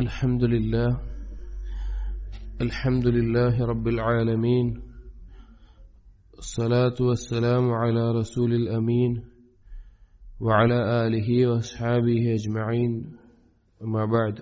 الحمد لله الحمد لله رب العالمين الصلاة والسلام على رسول الأمين وعلى آله وأصحابه أجمعين أما بعد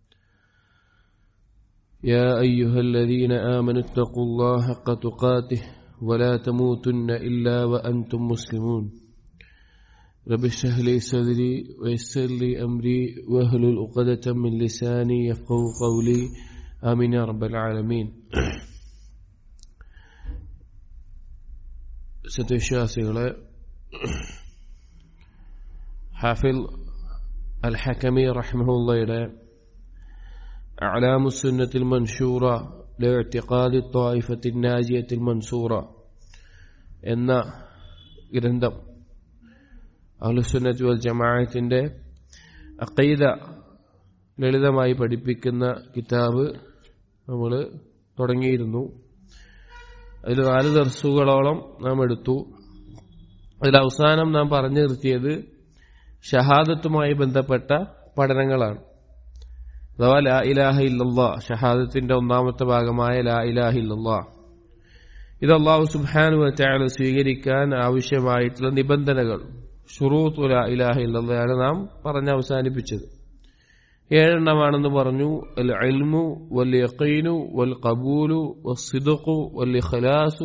يا أيها الذين آمنوا اتقوا الله حق تقاته ولا تموتن إلا وأنتم مسلمون رب اشرح لي صدري ويسر لي أمري واهلل عقدة من لساني يفقه قولي آمين يا رب العالمين സത്യവിശ്വാസികളെ ഹാഫിൽ അൽ ഹക്കമി റഹ്മുള്ളയുടെ അലാമുസുന്നത്തിൽ മൻഷൂറ ലിഅ്തിഖാദി ത്വായിഫത്തിൻ നാജിയത്തിൽ മൻസൂറ എന്ന ഗ്രന്ഥം അഹ്ലുസുന്നത്ത് വൽ ജമാഅത്തിന്റെ അഖീദ ലളിതമായി പഠിപ്പിക്കുന്ന കിതാബ് നമ്മൾ തുടങ്ങിയിരുന്നു അതിൽ നാല് ദർസുകളോളം നാം എടുത്തു അതിൽ അവസാനം നാം പറഞ്ഞു നിർത്തിയത് ഷഹാദത്തുമായി ബന്ധപ്പെട്ട പഠനങ്ങളാണ് അഥവാ ലാ ഇലാഹ ഇല്ലല്ലാ ഷഹാദത്തിന്റെ ഒന്നാമത്തെ ഭാഗമായ ലാ ഇലാഹ ഇല്ലല്ലാ ഇത് അള്ളാഹു സുബ്ഹാനു വതആല സ്വീകരിക്കാൻ ആവശ്യമായിട്ടുള്ള നിബന്ധനകൾ ഷുറൂത്ത് ലാ ഇലാഹ ഇല്ലല്ലയാണ് നാം പറഞ്ഞ് അവസാനിപ്പിച്ചത് ഏഴെണ്ണമാണെന്ന് പറഞ്ഞു അൽ ഇൽമു വൽ യഖീനു വൽ ഖബൂലു വസ്സിദ്ഖു വൽ ഇഖ്ലാസു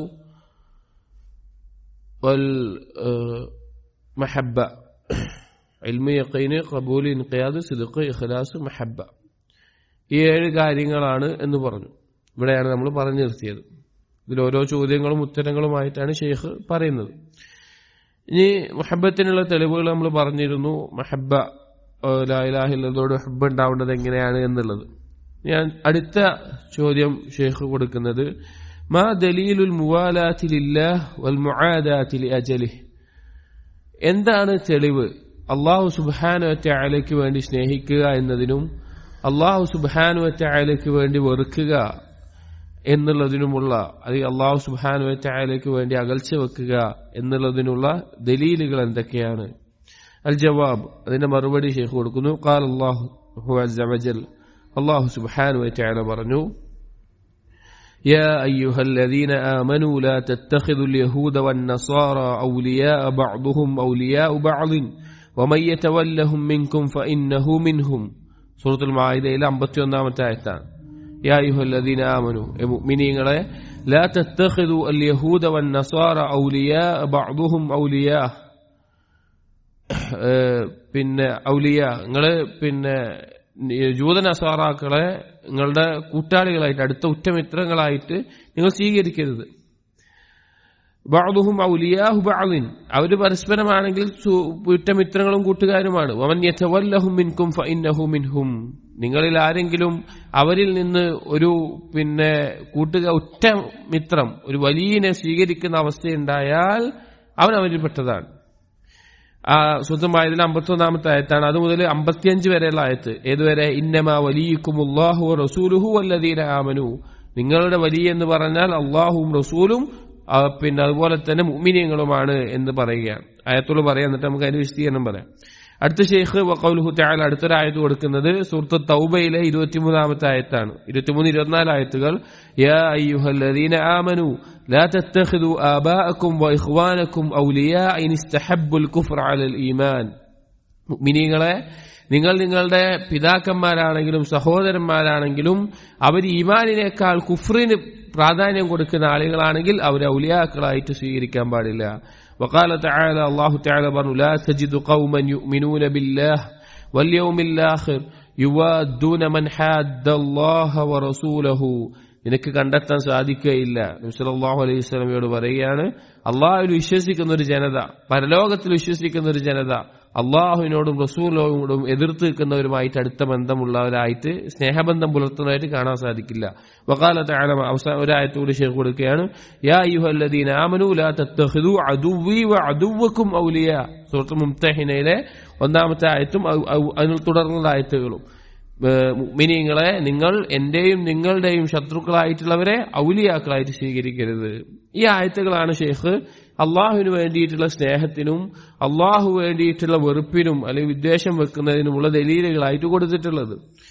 വൽ മഹബ്ബ ഇൽമു യഖീന് ഖബൂൽ ഇൻഖിയാദ് സിദ്ഖ് ഇഖ്ലാസ് മഹബ്ബ ഈ ഏഴ് കാര്യങ്ങളാണ് എന്ന് പറഞ്ഞു ഇവിടെയാണ് നമ്മൾ പറഞ്ഞു നിർത്തിയത് ഇതിൽ ഓരോ ചോദ്യങ്ങളും ഉത്തരങ്ങളുമായിട്ടാണ് ഷെയ്ഖ് പറയുന്നത് ഇനി മഹബത്തിനുള്ള തെളിവുകൾ നമ്മൾ പറഞ്ഞിരുന്നു മഹബ്ബ ലാഹില്ലതോട് ഹബ്ബ് ഉണ്ടാവേണ്ടത് എങ്ങനെയാണ് എന്നുള്ളത് ഞാൻ അടുത്ത ചോദ്യം ഷെയ്ഖ് കൊടുക്കുന്നത് മാ ദലീലുൽ മുവാലാത്തിലില്ലാഹ് വൽ മുആദാത്തിലി അജലിഹ് എന്താണ് തെളിവ് അള്ളാഹു സുബാനുവറ്റ അലയ്ക്ക് വേണ്ടി സ്നേഹിക്കുക എന്നതിനും അള്ളാഹു സുബാനുവറ്റ അലയ്ക്ക് വേണ്ടി വെറുക്കുക എന്നുള്ളതിനുമുള്ള അല്ലെങ്കിൽ അള്ളാഹു സുബാനുവറ്റ അലയ്ക്ക് വേണ്ടി അകൽച്ച വെക്കുക എന്നുള്ളതിനുള്ള ദലീലുകൾ എന്തൊക്കെയാണ് അൽ ജവാബ് അതിന്റെ മറുപടി ഷെയ്ഖ് കൊടുക്കുന്നു ഖാൽ അല്ലാഹു അസ്സ വജൽ അല്ലാഹു സുബ്ഹാനഹു വതആല പറഞ്ഞു يا أيها الذين آمنوا لا تتخذوا اليهود والنصارى أولياء بعضهم أولياء بعض ومن يتولهم منكم فإنه منهم سورة المعاهدة إلى أنبتي ഒന്നാമത്തെ ആയത്താണ് يا أيها الذين آمنوا مؤمنين لا تتخذوا اليهود والنصارى أولياء بعضهم أولياء പിന്നെ ഔലിയ നിങ്ങള് പിന്നെ ജൂതനസാറാക്കളെ നിങ്ങളുടെ കൂട്ടാളികളായിട്ട് അടുത്ത ഉറ്റമിത്രങ്ങളായിട്ട് നിങ്ങൾ സ്വീകരിക്കരുത് ബാദുഹും ഔലിയാഹു ബാദിൻ അവര് പരസ്പരമാണെങ്കിൽ ഉറ്റമിത്രങ്ങളും കൂട്ടുകാരുമാണ് വമൻ യതവല്ലഹും മിൻകും ഫഇന്നഹു മിൻഹും നിങ്ങളിൽ ആരെങ്കിലും അവരിൽ നിന്ന് ഒരു പിന്നെ കൂട്ടുക ഉറ്റ മിത്രം ഒരു വലിയനെ സ്വീകരിക്കുന്ന അവസ്ഥയുണ്ടായാൽ അവൻ അവരിൽപ്പെട്ടതാണ് ആ സ്വന്തമായതിൽ അമ്പത്തൊന്നാമത്തെ ആയത്താണ് അത് മുതൽ അമ്പത്തിയഞ്ച് വരെയുള്ള ആയത്ത് ഏതുവരെ ഇന്നമ വലിയക്കുമുല്ലാഹു റസൂലുഹു വല്ലതീന ആമനു നിങ്ങളുടെ വലിയ എന്ന് പറഞ്ഞാൽ അള്ളാഹുവും റസൂലും പിന്നെ അതുപോലെ തന്നെ മുമിനിയങ്ങളുമാണ് എന്ന് പറയുകയാണ് ആയത്തോട് പറയാം എന്നിട്ട് നമുക്ക് അതിന് വിശദീകരണം പറയാം അടുത്ത ഷെയ്ഖ് വക്കൗലുഹു താല അടുത്തൊരായത്ത് കൊടുക്കുന്നത് സുഹൃത്ത് തൗബയിലെ ഇരുപത്തിമൂന്നാമത്തെ ആയത്താണ് ഇരുപത്തിമൂന്ന് ഇരുപത്തിനാല് ആയത്തുകൾ യാ അയ്യുഹല്ലദീന ആമനു لا تتخذوا آباءكم وإخوانكم أولياء إن استحبوا الكفر على الإيمان മുഅ്മിനീങ്ങളെ നിങ്ങൾ നിങ്ങളുടെ പിതാക്കന്മാരാണെങ്കിലും സഹോദരന്മാരാണെങ്കിലും അവർ ഈമാനിനേക്കാൾ കുഫറിന് പ്രാധാന്യം കൊടുക്കുന്ന ആളുകളാണെങ്കിൽ അവരെ ഔലിയാക്കളായിട്ട് സ്വീകരിക്കാൻ പാടില്ല وقال تعالى الله تعالى പറഞ്ഞു لا تجد قوما يؤمنون بالله واليوم الآخر يوادون من حاد الله ورسوله നിനക്ക് കണ്ടെത്താൻ സാധിക്കുകയില്ല നബ്സലാഹു അലൈഹി സ്വലമയോട് പറയുകയാണ് അള്ളാഹുവിൽ വിശ്വസിക്കുന്ന ഒരു ജനത പരലോകത്തിൽ വിശ്വസിക്കുന്ന ഒരു ജനത അള്ളാഹുവിനോടും റസൂലിനോടും എതിർത്ത് നിൽക്കുന്നവരുമായിട്ട് അടുത്ത ബന്ധമുള്ളവരായിട്ട് സ്നേഹബന്ധം പുലർത്തുന്നതായിട്ട് കാണാൻ സാധിക്കില്ല വക്കാലത്ത് ആലം അവസാന ഒരായത്തുകൂടി ഷെയ്ഖ് കൊടുക്കുകയാണ് യാ യുഹല്ലദീന ആമനു ലാ തത്തഖിദു അദുവി വ അദുവക്കും ഔലിയ സൂറത്ത് മുംതഹിനയിലെ ഒന്നാമത്തെ ആയത്തും അതിൽ തുടർന്നുള്ള ആയത്തുകളും മിനിങ്ങളെ നിങ്ങൾ എന്റെയും നിങ്ങളുടെയും ശത്രുക്കളായിട്ടുള്ളവരെ ഔലിയാക്കളായിട്ട് സ്വീകരിക്കരുത് ഈ ആയത്തുകളാണ് ഷെയ്ഖ് അള്ളാഹുവിന് വേണ്ടിയിട്ടുള്ള സ്നേഹത്തിനും അള്ളാഹു വേണ്ടിയിട്ടുള്ള വെറുപ്പിനും അല്ലെങ്കിൽ വിദ്വേഷം വെക്കുന്നതിനുമുള്ള ദലീലുകളായിട്ട് കൊടുത്തിട്ടുള്ളത്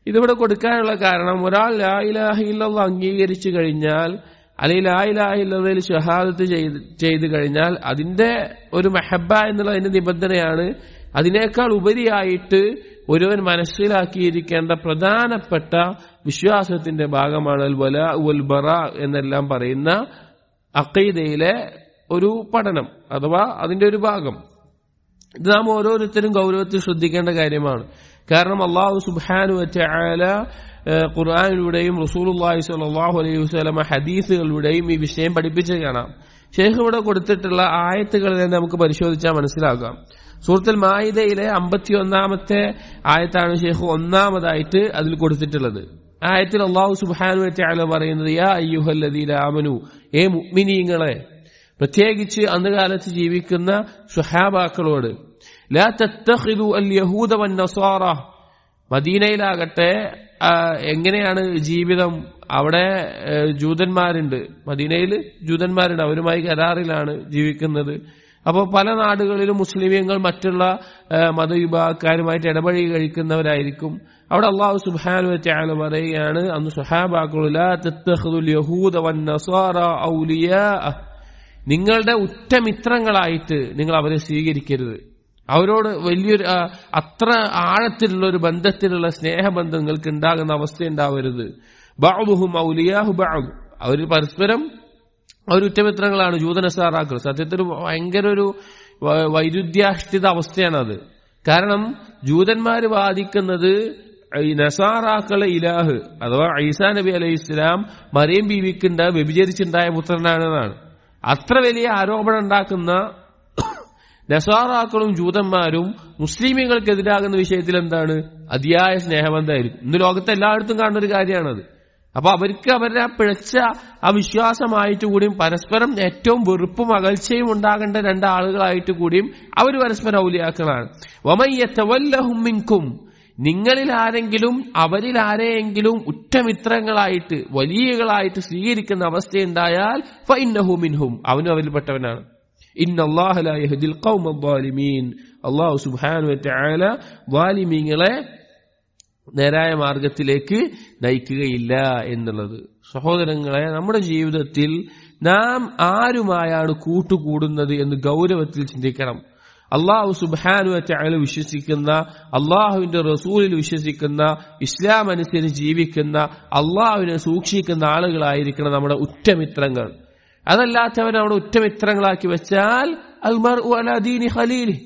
ഇതിവിടെ കൊടുക്കാനുള്ള കാരണം ഒരാൾ ലായിലാഹില്ല അംഗീകരിച്ചു കഴിഞ്ഞാൽ അല്ലെങ്കിൽ ലായിലാഹില്ലതിൽ ഷഹാദത്ത് ചെയ്ത് ചെയ്ത് കഴിഞ്ഞാൽ അതിന്റെ ഒരു മെഹബ എന്നുള്ളതിന്റെ നിബന്ധനയാണ് അതിനേക്കാൾ ഉപരിയായിട്ട് ഒരുവൻ മനസ്സിലാക്കിയിരിക്കേണ്ട പ്രധാനപ്പെട്ട വിശ്വാസത്തിന്റെ ഭാഗമാണ് അൽ വല ഉൽ ബറ എന്നെല്ലാം പറയുന്ന അക്കീദയിലെ ഒരു പഠനം അഥവാ അതിന്റെ ഒരു ഭാഗം ഇത് നാം ഓരോരുത്തരും ഗൗരവത്തിൽ ശ്രദ്ധിക്കേണ്ട കാര്യമാണ് കാരണം അള്ളാഹു സുബാനു ആല ഖുർആാനിലൂടെയും റസൂലുല്ലാഹി സ്വല്ലല്ലാഹു അലൈഹി വസല്ലമ ഹദീസുകളിലൂടെയും ഈ വിഷയം പഠിപ്പിച്ച് കാണാം ഷെയ്ഖ് ഇവിടെ കൊടുത്തിട്ടുള്ള ആയത്തുകളിൽ തന്നെ നമുക്ക് പരിശോധിച്ചാൽ മനസ്സിലാക്കാം സൂറത്തുൽ മായിദയിലെ അമ്പത്തി ഒന്നാമത്തെ ആയത്താണ് ഷെയ്ഖ് ഒന്നാമതായിട്ട് അതിൽ കൊടുത്തിട്ടുള്ളത് ആയത്തിൽ അള്ളാഹു സുബാനു ആല പറയുന്നത് യാ അയ്യുഹല്ലദീന ആമനു ഏ മുഅ്മിനീങ്ങളെ പ്രത്യേകിച്ച് അന്ന് കാലത്ത് ജീവിക്കുന്ന സുഹാബാക്കളോട് ലാ തത്തഖിദു അൽ യഹൂദ വൻ നസാറ മദീനയിലാകട്ടെ എങ്ങനെയാണ് ജീവിതം അവിടെ ജൂതന്മാരുണ്ട് മദീനയിൽ ജൂതന്മാരുണ്ട് അവരുമായി കരാറിലാണ് ജീവിക്കുന്നത് അപ്പോൾ പല നാടുകളിലും മുസ്ലിമീങ്ങൾ മറ്റുള്ള മതവിഭാഗക്കാരുമായിട്ട് ഇടപഴകി കഴിക്കുന്നവരായിരിക്കും അവിടെ അള്ളാഹു സുബാനു ചാല പറയുകയാണ് അന്ന് സുഹാബാക്കുൽ യഹൂദ വൻ നസാറ ഔലിയാ നിങ്ങളുടെ ഉറ്റമിത്രങ്ങളായിട്ട് നിങ്ങൾ അവരെ സ്വീകരിക്കരുത് അവരോട് വലിയൊരു അത്ര ആഴത്തിലുള്ള ഒരു ബന്ധത്തിലുള്ള സ്നേഹബന്ധം നിങ്ങൾക്ക് ഉണ്ടാകുന്ന അവസ്ഥ ഉണ്ടാവരുത് ബാബുഹും ഔലിയാഹു ബാബു അവർ പരസ്പരം അവർ ഉറ്റമിത്രങ്ങളാണ് ജൂതനസാറാക്കൾ സത്യത്തിൽ ഭയങ്കര ഒരു വൈരുദ്ധ്യാഷ്ഠിത അവസ്ഥയാണ് അത് കാരണം ജൂതന്മാര് വാദിക്കുന്നത് ഈ നസാറാക്കളെ ഇലാഹ് അഥവാ ഐസാ നബി അലൈഹി ഇസ്ലാം മറിയം ബീവിക്കുണ്ട വ്യഭിചരിച്ചുണ്ടായ പുത്രനാണെന്നാണ് അത്ര വലിയ ആരോപണം ഉണ്ടാക്കുന്ന നസാറാക്കളും ജൂതന്മാരും മുസ്ലിമുകൾക്കെതിരാകുന്ന വിഷയത്തിൽ എന്താണ് അതിയായ സ്നേഹബന്ധമായിരിക്കും ഇന്ന് ലോകത്തെ എല്ലായിടത്തും കാണുന്ന ഒരു കാര്യമാണത് അപ്പൊ അവർക്ക് അവരുടെ ആ പിഴച്ച ആ വിശ്വാസമായിട്ട് കൂടിയും പരസ്പരം ഏറ്റവും വെറുപ്പും അകൽച്ചയും ഉണ്ടാകേണ്ട രണ്ടാളുകളായിട്ട് കൂടിയും അവർ പരസ്പരം ഔലിയാക്കളാണ് വമയ്യത്തവല്ലഹുമിൻകും നിങ്ങളിൽ ആരെങ്കിലും അവരിൽ ആരെയെങ്കിലും ഉറ്റമിത്രങ്ങളായിട്ട് വലിയകളായിട്ട് സ്വീകരിക്കുന്ന അവസ്ഥയുണ്ടായാൽ ഫൈന്നഹുമിൻഹും അവനും അവരിൽപ്പെട്ടവനാണ് അള്ളാഹു സുബാനു വാലിമീങ്ങളെ നേരായ മാർഗത്തിലേക്ക് നയിക്കുകയില്ല എന്നുള്ളത് സഹോദരങ്ങളെ നമ്മുടെ ജീവിതത്തിൽ നാം ആരുമായാണ് കൂട്ടുകൂടുന്നത് എന്ന് ഗൗരവത്തിൽ ചിന്തിക്കണം അള്ളാഹു സുബാനു അയാൾ വിശ്വസിക്കുന്ന അള്ളാഹുവിന്റെ റസൂലിൽ വിശ്വസിക്കുന്ന ഇസ്ലാം അനുസരിച്ച് ജീവിക്കുന്ന അള്ളാഹുവിനെ സൂക്ഷിക്കുന്ന ആളുകളായിരിക്കണം നമ്മുടെ ഉറ്റമിത്രങ്ങൾ അതല്ലാത്തവർ നമ്മുടെ ഉറ്റമിത്രങ്ങളാക്കി വെച്ചാൽ അൽമർ അലദീനി ഖലീലി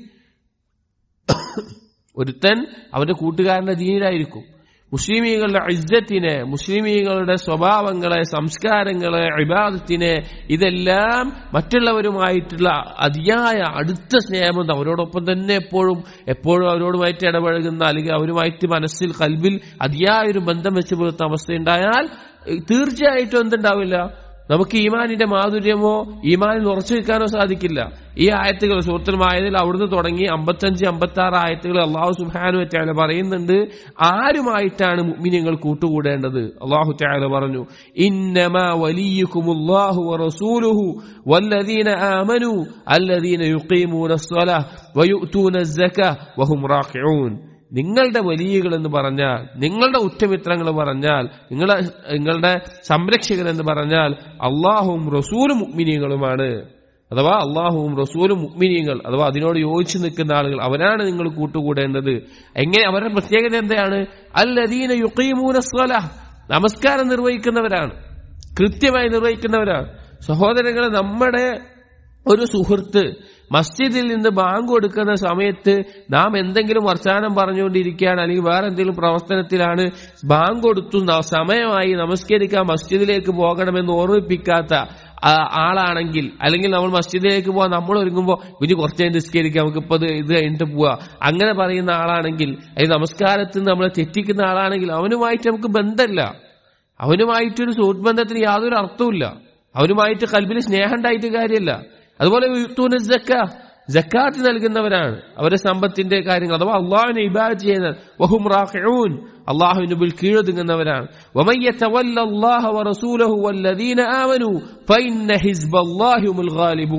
ഒരുത്തൻ അവന്റെ കൂട്ടുകാരന്റെ ദീനിലായിരിക്കും മുസ്ലിമീങ്ങളുടെ ഇജ്ജത്തിനെ മുസ്ലിമീങ്ങളുടെ സ്വഭാവങ്ങളെ സംസ്കാരങ്ങളെ ഇബാദത്തിനെ ഇതെല്ലാം മറ്റുള്ളവരുമായിട്ടുള്ള അതിയായ അടുത്ത സ്നേഹബന്ധം അവരോടൊപ്പം തന്നെ എപ്പോഴും എപ്പോഴും അവരോടുമായിട്ട് ഇടപഴകുന്ന അല്ലെങ്കിൽ അവരുമായിട്ട് മനസ്സിൽ കൽബിൽ അതിയായ ഒരു ബന്ധം വെച്ച് പുലർത്തുന്ന അവസ്ഥയുണ്ടായാൽ തീർച്ചയായിട്ടും എന്തുണ്ടാവില്ല നമുക്ക് ഈമാനിന്റെ മാധുര്യമോ ഈമാനിൽ ഉറച്ചു നിൽക്കാനോ സാധിക്കില്ല ഈ ആയത്തുകൾ സുഹൃത്തുമായതിൽ അവിടുന്ന് തുടങ്ങി അമ്പത്തഞ്ച് അമ്പത്തി ആറ് ആയത്തുകൾ അള്ളാഹു സുഹാനു ചാല പറയുന്നുണ്ട് ആരുമായിട്ടാണ് മുഅ്മിനീങ്ങൾ കൂട്ടുകൂടേണ്ടത് അള്ളാഹു ചാല പറഞ്ഞു ഇന്നമാ വലിയുക്കുമുല്ലാഹു വറസൂലുഹു വല്ലദീന ആമനു അല്ലദീന യുഖീമൂന الصلاة ويؤتون الزكاة وهم راكعون നിങ്ങളുടെ വലിയകൾ എന്ന് പറഞ്ഞാൽ നിങ്ങളുടെ ഉറ്റമിത്രങ്ങൾ പറഞ്ഞാൽ നിങ്ങളുടെ നിങ്ങളുടെ സംരക്ഷകൻ എന്ന് പറഞ്ഞാൽ അള്ളാഹുവും റസൂലും മുഗ്മിനികളുമാണ് അഥവാ അള്ളാഹുവും റസൂലും മുഗ്മിനിയങ്ങൾ അഥവാ അതിനോട് യോജിച്ചു നിൽക്കുന്ന ആളുകൾ അവരാണ് നിങ്ങൾ കൂട്ടുകൂടേണ്ടത് എങ്ങനെ അവരുടെ പ്രത്യേകത എന്താണ് അല്ലദീന യുക്കീമൂന സ്വല നമസ്കാരം നിർവഹിക്കുന്നവരാണ് കൃത്യമായി നിർവഹിക്കുന്നവരാണ് സഹോദരങ്ങളെ നമ്മുടെ ഒരു സുഹൃത്ത് മസ്ജിദിൽ നിന്ന് ബാങ്ക് കൊടുക്കുന്ന സമയത്ത് നാം എന്തെങ്കിലും വർച്ചാനം പറഞ്ഞുകൊണ്ടിരിക്കുകയാണ് അല്ലെങ്കിൽ വേറെ എന്തെങ്കിലും പ്രവർത്തനത്തിലാണ് ബാങ്ക് കൊടുത്തു സമയമായി നമസ്കരിക്കാൻ മസ്ജിദിലേക്ക് പോകണമെന്ന് ഓർമ്മിപ്പിക്കാത്ത ആളാണെങ്കിൽ അല്ലെങ്കിൽ നമ്മൾ മസ്ജിദിലേക്ക് പോവാൻ നമ്മൾ ഒരുങ്ങുമ്പോൾ ഇനി കുറച്ച് കഴിഞ്ഞ് നിസ്കരിക്കാം നമുക്ക് ഇപ്പൊ ഇത് കഴിഞ്ഞിട്ട് പോവാ അങ്ങനെ പറയുന്ന ആളാണെങ്കിൽ അല്ലെങ്കിൽ നമസ്കാരത്തിൽ നിന്ന് നമ്മളെ തെറ്റിക്കുന്ന ആളാണെങ്കിൽ അവനുമായിട്ട് നമുക്ക് ബന്ധമില്ല അവനുമായിട്ടൊരു സുഹൃത്ത് ബന്ധത്തിന് യാതൊരു അർത്ഥവുമില്ല അവനുമായിട്ട് കൽബിൽ സ്നേഹം ഉണ്ടായിട്ട് കാര്യമില്ല അതുപോലെ ജക്കാത്ത് നൽകുന്നവരാണ് അവരുടെ സമ്പത്തിന്റെ കാര്യങ്ങൾ അഥവാ അള്ളാഹുവിനെ ഇബാദ് ചെയ്യുന്ന വഹും റാഖിഊൻ അള്ളാഹുവിന് മുമ്പിൽ കീഴൊതുങ്ങുന്നവരാണ് ومن يتولى الله ورسوله والذين آمنوا فإن حزب الله هم الغالبون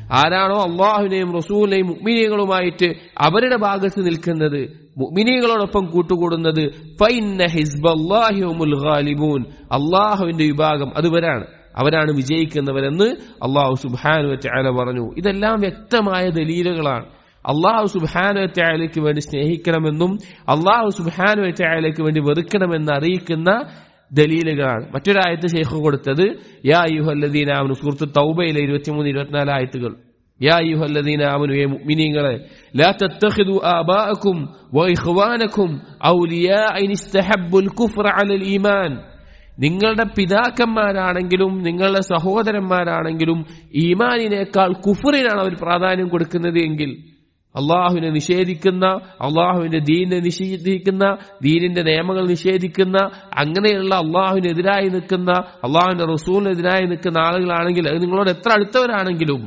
ആരാണോ അള്ളാഹുവിനെയും റസൂലിനെയും മുഗ്മിനികളുമായിട്ട് അവരുടെ ഭാഗത്ത് നിൽക്കുന്നത് മുഗ്മിനികളോടൊപ്പം കൂട്ടുകൂടുന്നത് ഫൈന്ന ഹിസ്ബല്ലാഹി ഹുമുൽ ഗാലിബൂൻ അള്ളാഹുവിന്റെ വിഭാഗം അതുവരാണ് അവരാണ് വിജയിക്കുന്നവരെന്ന് അള്ളാഹു സുബാനു ചാല പറഞ്ഞു ഇതെല്ലാം വ്യക്തമായ ദലീലുകളാണ് അള്ളാഹു സുബാനു ചായലയ്ക്ക് വേണ്ടി സ്നേഹിക്കണമെന്നും അള്ളാഹു സുബാനു ചായലയ്ക്ക് വേണ്ടി വെറുക്കണമെന്ന് അറിയിക്കുന്ന ദലീലുകളാണ് മറ്റൊരായത്ത് ഷെയ്ഖ് കൊടുത്തത് യാ യുഹല്ലദീന അവന് സുഹൃത്ത് തൗബയിലെ ഇരുപത്തിമൂന്ന് ഇരുപത്തിനാല് ആയത്തുകൾ يا أيها الذين آمنوا يا مؤمنين لا تتخذوا آباءكم وإخوانكم أولياء إن استحبوا الكفر على الإيمان നിങ്ങളുടെ പിതാക്കന്മാരാണെങ്കിലും നിങ്ങളുടെ സഹോദരന്മാരാണെങ്കിലും ഈമാനിനേക്കാൾ കുഫറിനാണ് അവർ പ്രാധാന്യം കൊടുക്കുന്നത് എങ്കിൽ അള്ളാഹുവിനെ നിഷേധിക്കുന്ന അള്ളാഹുവിന്റെ ദീനിനെ നിഷേധിക്കുന്ന ദീനിന്റെ നിയമങ്ങൾ നിഷേധിക്കുന്ന അങ്ങനെയുള്ള അള്ളാഹുവിനെതിരായി നിൽക്കുന്ന അള്ളാഹുവിന്റെ റസൂലിനെതിരായി നിൽക്കുന്ന ആളുകളാണെങ്കിൽ അത് നിങ്ങളോട് എത്ര അടുത്തവരാണെങ്കിലും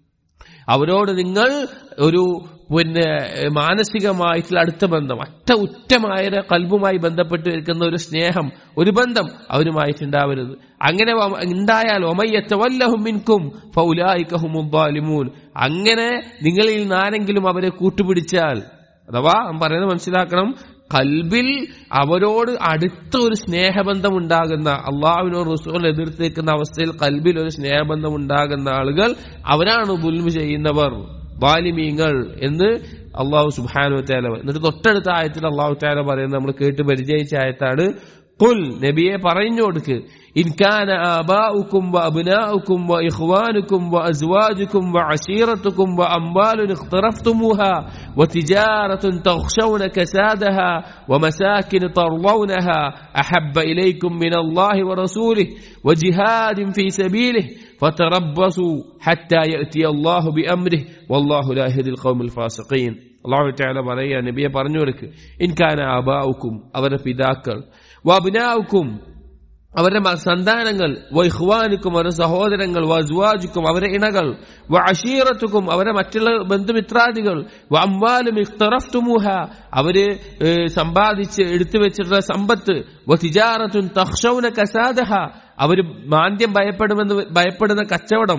അവരോട് നിങ്ങൾ ഒരു പിന്നെ മാനസികമായിട്ടുള്ള അടുത്ത ബന്ധം അറ്റ ഉറ്റമായ കൽബുമായി ബന്ധപ്പെട്ട് നിൽക്കുന്ന ഒരു സ്നേഹം ഒരു ബന്ധം അവരുമായിട്ടുണ്ടാവരുത് അങ്ങനെ ഉണ്ടായാൽ ഒമയ്യറ്റവല്ലഹുമിൻകും ഫൗലായിക്കഹുമുബാലിമൂൻ അങ്ങനെ നിങ്ങളിൽ നിന്ന് ആരെങ്കിലും അവരെ കൂട്ടുപിടിച്ചാൽ അഥവാ പറയുന്നത് മനസ്സിലാക്കണം കൽബിൽ അവരോട് അടുത്ത ഒരു സ്നേഹബന്ധം ഉണ്ടാകുന്ന അള്ളാഹുവിനോട് റസൂൽ എതിർത്ത് നിൽക്കുന്ന അവസ്ഥയിൽ കൽബിൽ ഒരു സ്നേഹബന്ധം ഉണ്ടാകുന്ന ആളുകൾ അവരാണ് ബുൽമ് ചെയ്യുന്നവർ ബാലിമീങ്ങൾ എന്ന് അള്ളാഹു സുബാനു താല എന്നിട്ട് തൊട്ടടുത്ത ആയത്തിൽ അള്ളാഹു താല പറയുന്നത് നമ്മൾ കേട്ട് പരിചയിച്ച ആയത്താണ് قل നബിയെ പറഞ്ഞു കൊടുക്ക് إن كان آباؤكم وأبناؤكم وإخوانكم وأزواجكم وعشيرتكم وأموال اقترفتموها وتجارة تخشون كسادها ومساكن ترضونها أحب إليكم من الله ورسوله وجهاد في سبيله فتربصوا حتى يأتي الله بأمره والله لا يهدي القوم الفاسقين അള്ളാഹു താല പറയുക നബിയെ പറഞ്ഞു കൊടുക്ക് ഇൻകാന ആബാവുക്കും അവരുടെ പിതാക്കൾ വബിനാവുക്കും അവരുടെ സന്താനങ്ങൾ വൈഹ്വാനുക്കും അവരുടെ സഹോദരങ്ങൾ വസ്വാജുക്കും അവരുടെ ഇണകൾ വ അഷീറത്തുക്കും അവരുടെ മറ്റുള്ള ബന്ധുമിത്രാദികൾ വ അമ്പാലും ഇഖ്തറഫ്തുമുഹ അവര് സമ്പാദിച്ച് എടുത്തു വെച്ചിട്ടുള്ള സമ്പത്ത് വ തിജാറത്തുൻ തഹ്ഷൗന കസാദഹ അവര് മാന്ദ്യം ഭയപ്പെടുമെന്ന് ഭയപ്പെടുന്ന കച്ചവടം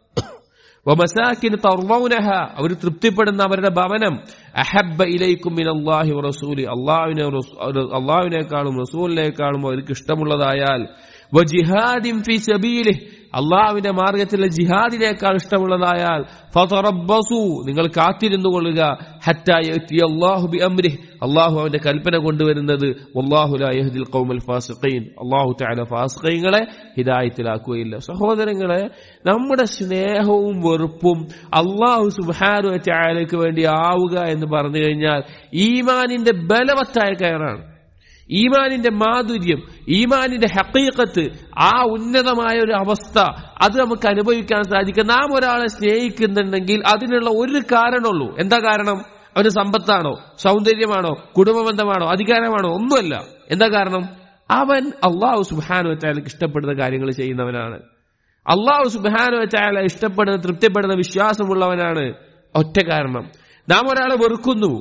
വമസാക്കിന് തർവൗനഹ അവർ തൃപ്തിപ്പെടുന്ന അവരുടെ ഭവനം അഹബ്ബ ഇലൈക്കും മിൻ അള്ളാഹി റസൂലി അള്ളാഹുവിനെ അള്ളാഹുവിനേക്കാളും റസൂലിനേക്കാളും അവർക്ക് ഇഷ്ടമുള്ളതായാൽ വജിഹാദിം ഫി സബീലിഹ് അള്ളാഹുവിന്റെ മാർഗത്തിലെ ജിഹാദിനേക്കാൾ ഇഷ്ടമുള്ളതായാൽ ഫതറബ്ബസു നിങ്ങൾ കാത്തിരുന്നു കൊള്ളുക അള്ളാഹു ബി അമ്രിഹ് അള്ളാഹു അവന്റെ കൽപ്പന കൊണ്ടുവരുന്നത് അള്ളാഹുൽ ഖൗമൽ ഫാസിഖീൻ അള്ളാഹു തആല ഫാസിഖീങ്ങളെ ഹിദായത്തിലാക്കുകയില്ല സഹോദരങ്ങളെ നമ്മുടെ സ്നേഹവും വെറുപ്പും അള്ളാഹു സുബ്ഹാനഹു വതആലയ്ക്ക് വേണ്ടി ആവുക എന്ന് പറഞ്ഞു കഴിഞ്ഞാൽ ഈമാനിന്റെ ബലവത്തായ കയറാണ് ഈമാനിന്റെ മാധുര്യം ഈമാനിന്റെ ഹക്കീക്കത്ത് ആ ഉന്നതമായ ഒരു അവസ്ഥ അത് നമുക്ക് അനുഭവിക്കാൻ സാധിക്കും നാം ഒരാളെ സ്നേഹിക്കുന്നുണ്ടെങ്കിൽ അതിനുള്ള ഒരു കാരണമുള്ളൂ എന്താ കാരണം അവന് സമ്പത്താണോ സൗന്ദര്യമാണോ കുടുംബബന്ധമാണോ അധികാരമാണോ ഒന്നുമല്ല എന്താ കാരണം അവൻ അള്ളാഹു സുബാനു വച്ചാലക്ക് ഇഷ്ടപ്പെടുന്ന കാര്യങ്ങൾ ചെയ്യുന്നവനാണ് അള്ളാഹു സുബാനു വച്ചാല ഇഷ്ടപ്പെടുന്ന തൃപ്തിപ്പെടുന്ന വിശ്വാസമുള്ളവനാണ് ഒറ്റ കാരണം നാം ഒരാളെ വെറുക്കുന്നു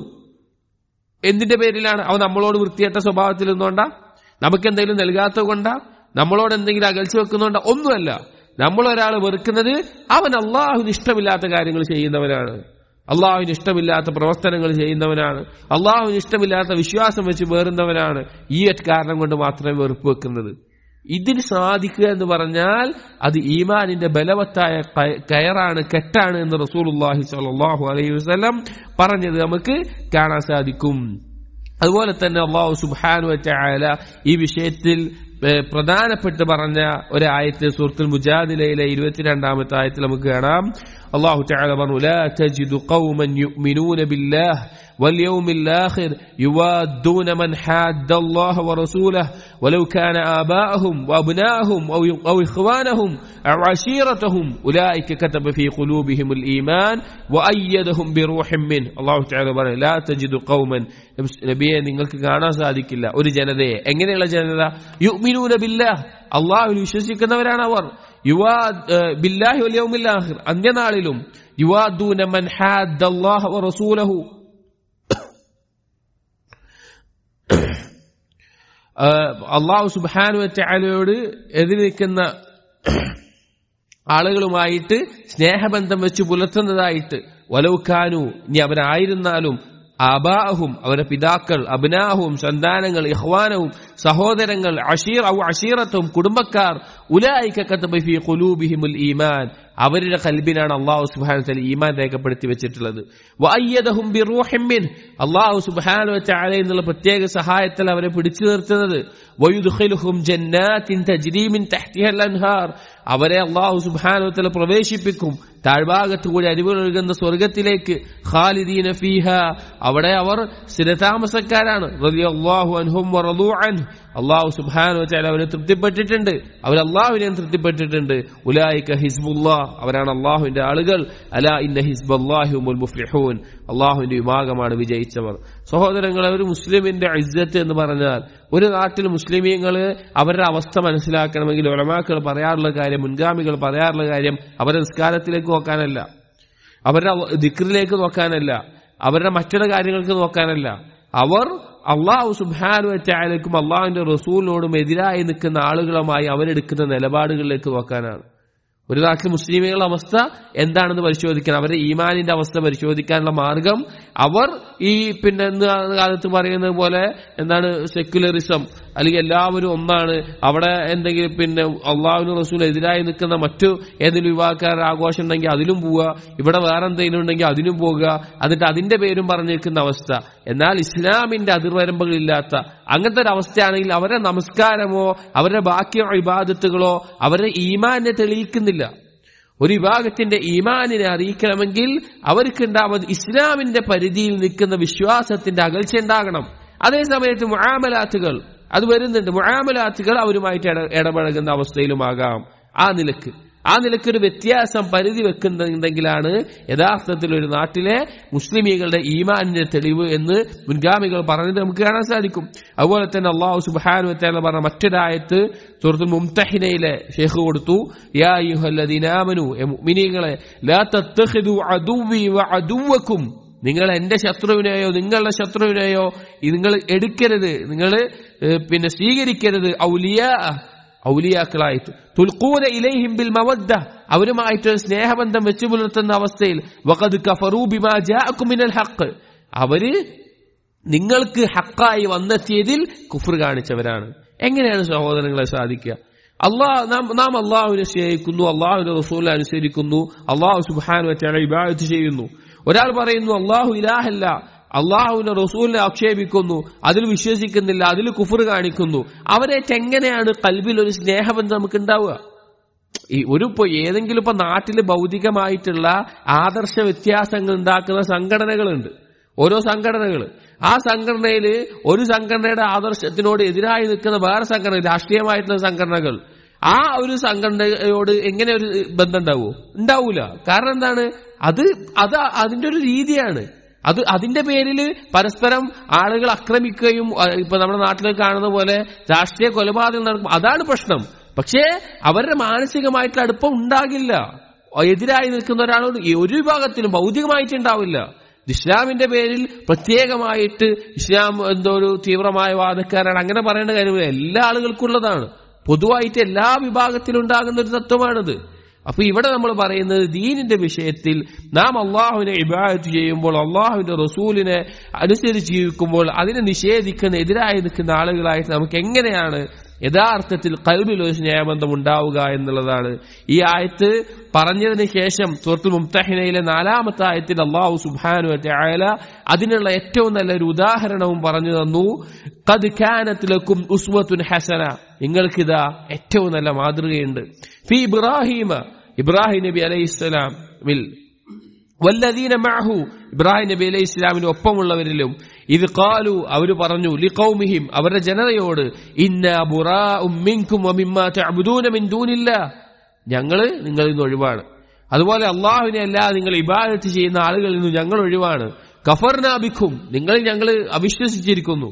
എന്തിന്റെ പേരിലാണ് അവൻ നമ്മളോട് വൃത്തിയേട്ട സ്വഭാവത്തിൽ നിന്നുകൊണ്ടാ നമുക്ക് എന്തെങ്കിലും നൽകാത്തത് കൊണ്ടാ നമ്മളോട് എന്തെങ്കിലും അകൽച്ച വെക്കുന്നുണ്ടോ ഒന്നുമല്ല നമ്മൾ ഒരാൾ വെറുക്കുന്നത് അവൻ അള്ളാഹുവിന് ഇഷ്ടമില്ലാത്ത കാര്യങ്ങൾ ചെയ്യുന്നവനാണ് അള്ളാഹുവിന് ഇഷ്ടമില്ലാത്ത പ്രവർത്തനങ്ങൾ ചെയ്യുന്നവനാണ് അള്ളാഹുവിന് ഇഷ്ടമില്ലാത്ത വിശ്വാസം വെച്ച് വേറുന്നവനാണ് ഈ ഒറ്റ കാരണം കൊണ്ട് മാത്രമേ വെറുപ്പ് വെക്കുന്നത് ഇതിന് സാധിക്കുക എന്ന് പറഞ്ഞാൽ അത് ഈമാനിന്റെ ബലവത്തായ കയറാണ് കെട്ടാണ് എന്ന് റസൂലുല്ലാഹി സ്വല്ലല്ലാഹു അലൈഹി വസല്ലം പറഞ്ഞത് നമുക്ക് കാണാൻ സാധിക്കും അതുപോലെ തന്നെ അള്ളാഹു സുബ്ഹാനു വതആല ഈ വിഷയത്തിൽ പ്രധാനപ്പെട്ട് പറഞ്ഞ ഒരായത്ത് സൂറത്തുൽ മുജാദിലയിലെ ഇരുപത്തിരണ്ടാമത്തെ ആയത്തിൽ നമുക്ക് കാണാം الله تعالى പറഞ്ഞു لا تجد قوما يؤمنون بالله واليوم الآخر يوادون من حاد الله ورسوله ولو كان آباءهم وأبناءهم أو أو إخوانهم أو عشيرتهم أولئك كتب في قلوبهم الإيمان وأيدهم بروح منه الله تعالى പറഞ്ഞു لا تجد قوما നബിയെ നിങ്ങൾക്ക് കാണാൻ സാധിക്കില്ല ഒരു ജനതയെ എങ്ങനെയുള്ള ജനത യുഅ്മിനൂന ബില്ലാഹ് അള്ളാഹുവിൽ വിശ്വസിക്കുന്നവരാണ് അവർ യുവാ ബില്ലാഹി വൽ ആഖിർ അന്ത്യനാളിലും യുവാദൂന മൻ ഹാദ്ദല്ലാഹ വറസൂലഹു അള്ളാഹു സുബാനു വറ്റയാലയോട് എതിര് നിൽക്കുന്ന ആളുകളുമായിട്ട് സ്നേഹബന്ധം വെച്ച് പുലർത്തുന്നതായിട്ട് വലൗഖാനു ഇനി അവരായിരുന്നാലും ആബാഹും അവരുടെ പിതാക്കൾ അബിനാഹും സന്താനങ്ങൾ ഇഹ്വാനവും സഹോദരങ്ങൾ അഷീർ ഔ അഷീറത്തും കുടുംബക്കാർ ഉലായിക്കത്തബി ഖുലൂബിഹിമുൽ ഈമാൻ അവരുടെ കൽബിനാണ് അള്ളാഹു സുബാന തല ഈമാൻ രേഖപ്പെടുത്തി വെച്ചിട്ടുള്ളത് വയ്യദഹും ബിറൂഹിമ്മിൻ അള്ളാഹു സുബാന ചാല എന്നുള്ള പ്രത്യേക സഹായത്തിൽ അവരെ പിടിച്ചു നിർത്തുന്നത് വയുദ്ഖിലുഹും ജന്നാത്തിൻ തജ്രീമിൻ തഹ്തിഹൽ അൻഹാർ അവരെ അള്ളാഹു സുബാന തല പ്രവേശിപ്പിക്കും താഴ്ഭാഗത്ത് കൂടി അരിവുകളൊഴുകുന്ന സ്വർഗത്തിലേക്ക് ഖാലിദീന ഫീഹ അവിടെ അവർ സ്ഥിരതാമസക്കാരാണ് റളിയല്ലാഹു അൻഹും വറദൂ അൻഹു അള്ളാഹു സുബാനു വെച്ചാൽ അവരെ തൃപ്തിപ്പെട്ടിട്ടുണ്ട് അവർ അള്ളാഹുവിനെയും തൃപ്തിപ്പെട്ടിട്ടുണ്ട് ഉലായിക്ക ഹിസ്ബുല്ലാ അവരാണ് അള്ളാഹുവിന്റെ ആളുകൾ അല ഇന്ന ഹിസ്ബല്ലാഹുൽ മുഫ്ലിഹൂൻ അള്ളാഹുവിന്റെ വിഭാഗമാണ് വിജയിച്ചവർ സഹോദരങ്ങളെ ഒരു മുസ്ലിമിന്റെ ഇജ്ജത്ത് എന്ന് പറഞ്ഞാൽ ഒരു നാട്ടിൽ മുസ്ലിമീങ്ങൾ അവരുടെ അവസ്ഥ മനസ്സിലാക്കണമെങ്കിൽ ഒലമാക്കൾ പറയാറുള്ള കാര്യം മുൻഗാമികൾ പറയാറുള്ള കാര്യം അവരുടെ നിസ്കാരത്തിലേക്ക് നോക്കാനല്ല അവരുടെ ദിക്റിലേക്ക് നോക്കാനല്ല അവരുടെ മറ്റുള്ള കാര്യങ്ങൾക്ക് നോക്കാനല്ല അവർ അള്ളാഹു സുബാനു ചായലേക്കും അള്ളാഹുവിന്റെ റസൂലിനോടും എതിരായി നിൽക്കുന്ന ആളുകളുമായി അവരെടുക്കുന്ന നിലപാടുകളിലേക്ക് നോക്കാനാണ് ഒരു നാട്ടിൽ മുസ്ലിമുകളുടെ അവസ്ഥ എന്താണെന്ന് പരിശോധിക്കണം അവരുടെ ഈമാനിന്റെ അവസ്ഥ പരിശോധിക്കാനുള്ള മാർഗം അവർ ഈ പിന്നെ ഇന്ന് കാലത്ത് പറയുന്നത് പോലെ എന്താണ് സെക്യുലറിസം അല്ലെങ്കിൽ എല്ലാവരും ഒന്നാണ് അവിടെ എന്തെങ്കിലും പിന്നെ അള്ളാഹുവിന് റസൂൽ എതിരായി നിൽക്കുന്ന മറ്റു ഏതെങ്കിലും വിവാഹക്കാരുടെ ആഘോഷം ഉണ്ടെങ്കിൽ അതിലും പോവുക ഇവിടെ വേറെ എന്തെങ്കിലും ഉണ്ടെങ്കിൽ അതിനും പോകുക എന്നിട്ട് അതിന്റെ പേരും പറഞ്ഞു നിൽക്കുന്ന അവസ്ഥ എന്നാൽ ഇസ്ലാമിന്റെ അതിർവരമ്പുകളില്ലാത്ത അങ്ങനത്തെ ഒരു അവസ്ഥയാണെങ്കിൽ അവരുടെ നമസ്കാരമോ അവരുടെ ബാക്കി ഇബാദത്തുകളോ അവരുടെ ഈമാനെ തെളിയിക്കുന്നില്ല ഒരു വിഭാഗത്തിന്റെ ഈമാനിനെ അറിയിക്കണമെങ്കിൽ അവർക്ക് ഉണ്ടാവുന്നത് ഇസ്ലാമിന്റെ പരിധിയിൽ നിൽക്കുന്ന വിശ്വാസത്തിന്റെ അകൽച്ച ഉണ്ടാകണം അതേ സമയത്ത് മുആമലാത്തുകൾ അത് വരുന്നുണ്ട് മുആമലാത്തുകൾ അവരുമായിട്ട് ഇടപഴകുന്ന അവസ്ഥയിലുമാകാം ആ നിലക്ക് ആ നിലയ്ക്ക് ഒരു വ്യത്യാസം പരിധി വെക്കുന്നുണ്ടെങ്കിലാണ് യഥാർത്ഥത്തിൽ ഒരു നാട്ടിലെ മുസ്ലിമീകളുടെ ഈമാനിന്റെ തെളിവ് എന്ന് മുൻഗാമികൾ പറഞ്ഞത് നമുക്ക് കാണാൻ സാധിക്കും അതുപോലെ തന്നെ അള്ളാഹു സുബാനു വത്താല പറഞ്ഞ മറ്റൊരായത്ത് സുഹൃത്തുൽ മുംതഹിനയിലെ ഷെയ്ഖ് കൊടുത്തു യാ യുഹല്ലദീനാമനു മുഅ്മിനീങ്ങളെ ലാ തത്തഖിദു അദുവി വ അദുവക്കും നിങ്ങൾ എന്റെ ശത്രുവിനെയോ നിങ്ങളുടെ ശത്രുവിനെയോ നിങ്ങൾ എടുക്കരുത് നിങ്ങൾ പിന്നെ സ്വീകരിക്കരുത് ഔലിയ ഔലിയാക്കളായിട്ട് തുൽക്കൂന ഇലൈഹിം ബിൽ മവദ്ദ അവരുമായിട്ട് സ്നേഹബന്ധം വെച്ചു പുലർത്തുന്ന അവസ്ഥയിൽ വഖദ് കഫറൂ ബിമാ ജാഅക്കും മിനൽ ഹഖ് അവര് നിങ്ങൾക്ക് ഹക്കായി വന്നെത്തിയതിൽ കുഫർ കാണിച്ചവരാണ് എങ്ങനെയാണ് സഹോദരങ്ങളെ സാധിക്കുക അള്ളാഹ് നാം നാം അള്ളാഹുവിനെ സ്നേഹിക്കുന്നു അള്ളാഹുവിന്റെ റസൂലിനെ അനുസരിക്കുന്നു അള്ളാഹു സുബാനു വെച്ചാണ് ഇബാദത്ത് ചെയ്യുന്നു ഒരാൾ പറയുന്നു അള്ളാഹു ഇലാഹല്ല അള്ളാഹുവിന്റെ റസൂലിനെ ആക്ഷേപിക്കുന്നു അതിൽ വിശ്വസിക്കുന്നില്ല അതിൽ കുഫർ കാണിക്കുന്നു അവരേറ്റ് എങ്ങനെയാണ് കൽബിൽ ഒരു സ്നേഹബന്ധം നമുക്ക് ഉണ്ടാവുക ഈ ഒരു ഇപ്പൊ ഏതെങ്കിലും ഇപ്പൊ നാട്ടിൽ ഭൗതികമായിട്ടുള്ള ആദർശ വ്യത്യാസങ്ങൾ ഉണ്ടാക്കുന്ന സംഘടനകളുണ്ട് ഓരോ സംഘടനകൾ ആ സംഘടനയിൽ ഒരു സംഘടനയുടെ ആദർശത്തിനോട് എതിരായി നിൽക്കുന്ന വേറെ സംഘടന രാഷ്ട്രീയമായിട്ടുള്ള സംഘടനകൾ ആ ഒരു സംഘടനയോട് എങ്ങനെ ഒരു ബന്ധം ഉണ്ടാവുമോ ഉണ്ടാവൂല കാരണം എന്താണ് അത് അത് അതിന്റെ ഒരു രീതിയാണ് അത് അതിന്റെ പേരിൽ പരസ്പരം ആളുകൾ ആക്രമിക്കുകയും ഇപ്പൊ നമ്മുടെ നാട്ടിൽ കാണുന്ന പോലെ രാഷ്ട്രീയ കൊലപാതകം നടക്കും അതാണ് പ്രശ്നം പക്ഷേ അവരുടെ മാനസികമായിട്ടുള്ള അടുപ്പം ഉണ്ടാകില്ല എതിരായി നിൽക്കുന്ന ഒരാളോട് ഒരു വിഭാഗത്തിലും ഭൗതികമായിട്ട് ഉണ്ടാവില്ല ഇസ്ലാമിന്റെ പേരിൽ പ്രത്യേകമായിട്ട് ഇസ്ലാം എന്തോ ഒരു തീവ്രമായ വാദക്കാരാണ് അങ്ങനെ പറയേണ്ട കാര്യമില്ല എല്ലാ ആളുകൾക്കുള്ളതാണ് പൊതുവായിട്ട് എല്ലാ വിഭാഗത്തിലും ഉണ്ടാകുന്ന ഒരു തത്വമാണിത് അപ്പൊ ഇവിടെ നമ്മൾ പറയുന്നത് ദീനിന്റെ വിഷയത്തിൽ നാം അള്ളാഹുവിനെ ഇബാദത്ത് ചെയ്യുമ്പോൾ അള്ളാഹുവിന്റെ റസൂലിനെ അനുസരിച്ച് ജീവിക്കുമ്പോൾ അതിനെ നിഷേധിക്കുന്ന എതിരായി നിൽക്കുന്ന ആളുകളായിട്ട് നമുക്ക് എങ്ങനെയാണ് യഥാർത്ഥത്തിൽ കൽബിൽ ഒരു സ്നേഹബന്ധം ഉണ്ടാവുക എന്നുള്ളതാണ് ഈ ആയത്ത് പറഞ്ഞതിന് ശേഷം സുഹൃത്തു മുംതഹിനയിലെ നാലാമത്തെ ആയത്തിൽ അള്ളാഹു സുബാനു ആയാല അതിനുള്ള ഏറ്റവും നല്ലൊരു ഉദാഹരണവും പറഞ്ഞു തന്നു കത് ഖാനത്തിലക്കും ഉസ്വത്തുൻ ഹസന നിങ്ങൾക്കിതാ ഏറ്റവും നല്ല മാതൃകയുണ്ട് ഫി ഇബ്രാഹിമ ഇബ്രാഹിം നബി അലൈഹി ഇസ്ലാമിൽ വല്ലദീന മഅഹു ഇബ്രാഹിം നബി അലൈഹി ഇസ്ലാമിന് ഒപ്പമുള്ളവരിലും ഇത് കാലു അവർ പറഞ്ഞു ലിഖൗമിഹിം അവരുടെ ജനതയോട് ഇന്ന ബുറാഉം മിൻകും വമിമ്മാ തഅബുദൂന മിൻ ദൂനില്ലാ ഞങ്ങള് നിങ്ങളിൽ നിന്ന് ഒഴിവാണ് അതുപോലെ അള്ളാഹുവിനെ അല്ലാതെ നിങ്ങൾ ഇബാദത്ത് ചെയ്യുന്ന ആളുകളിൽ നിന്ന് ഞങ്ങൾ ഒഴിവാണ് കഫർനാബിക്കും നിങ്ങൾ ഞങ്ങൾ അവിശ്വസിച്ചിരിക്കുന്നു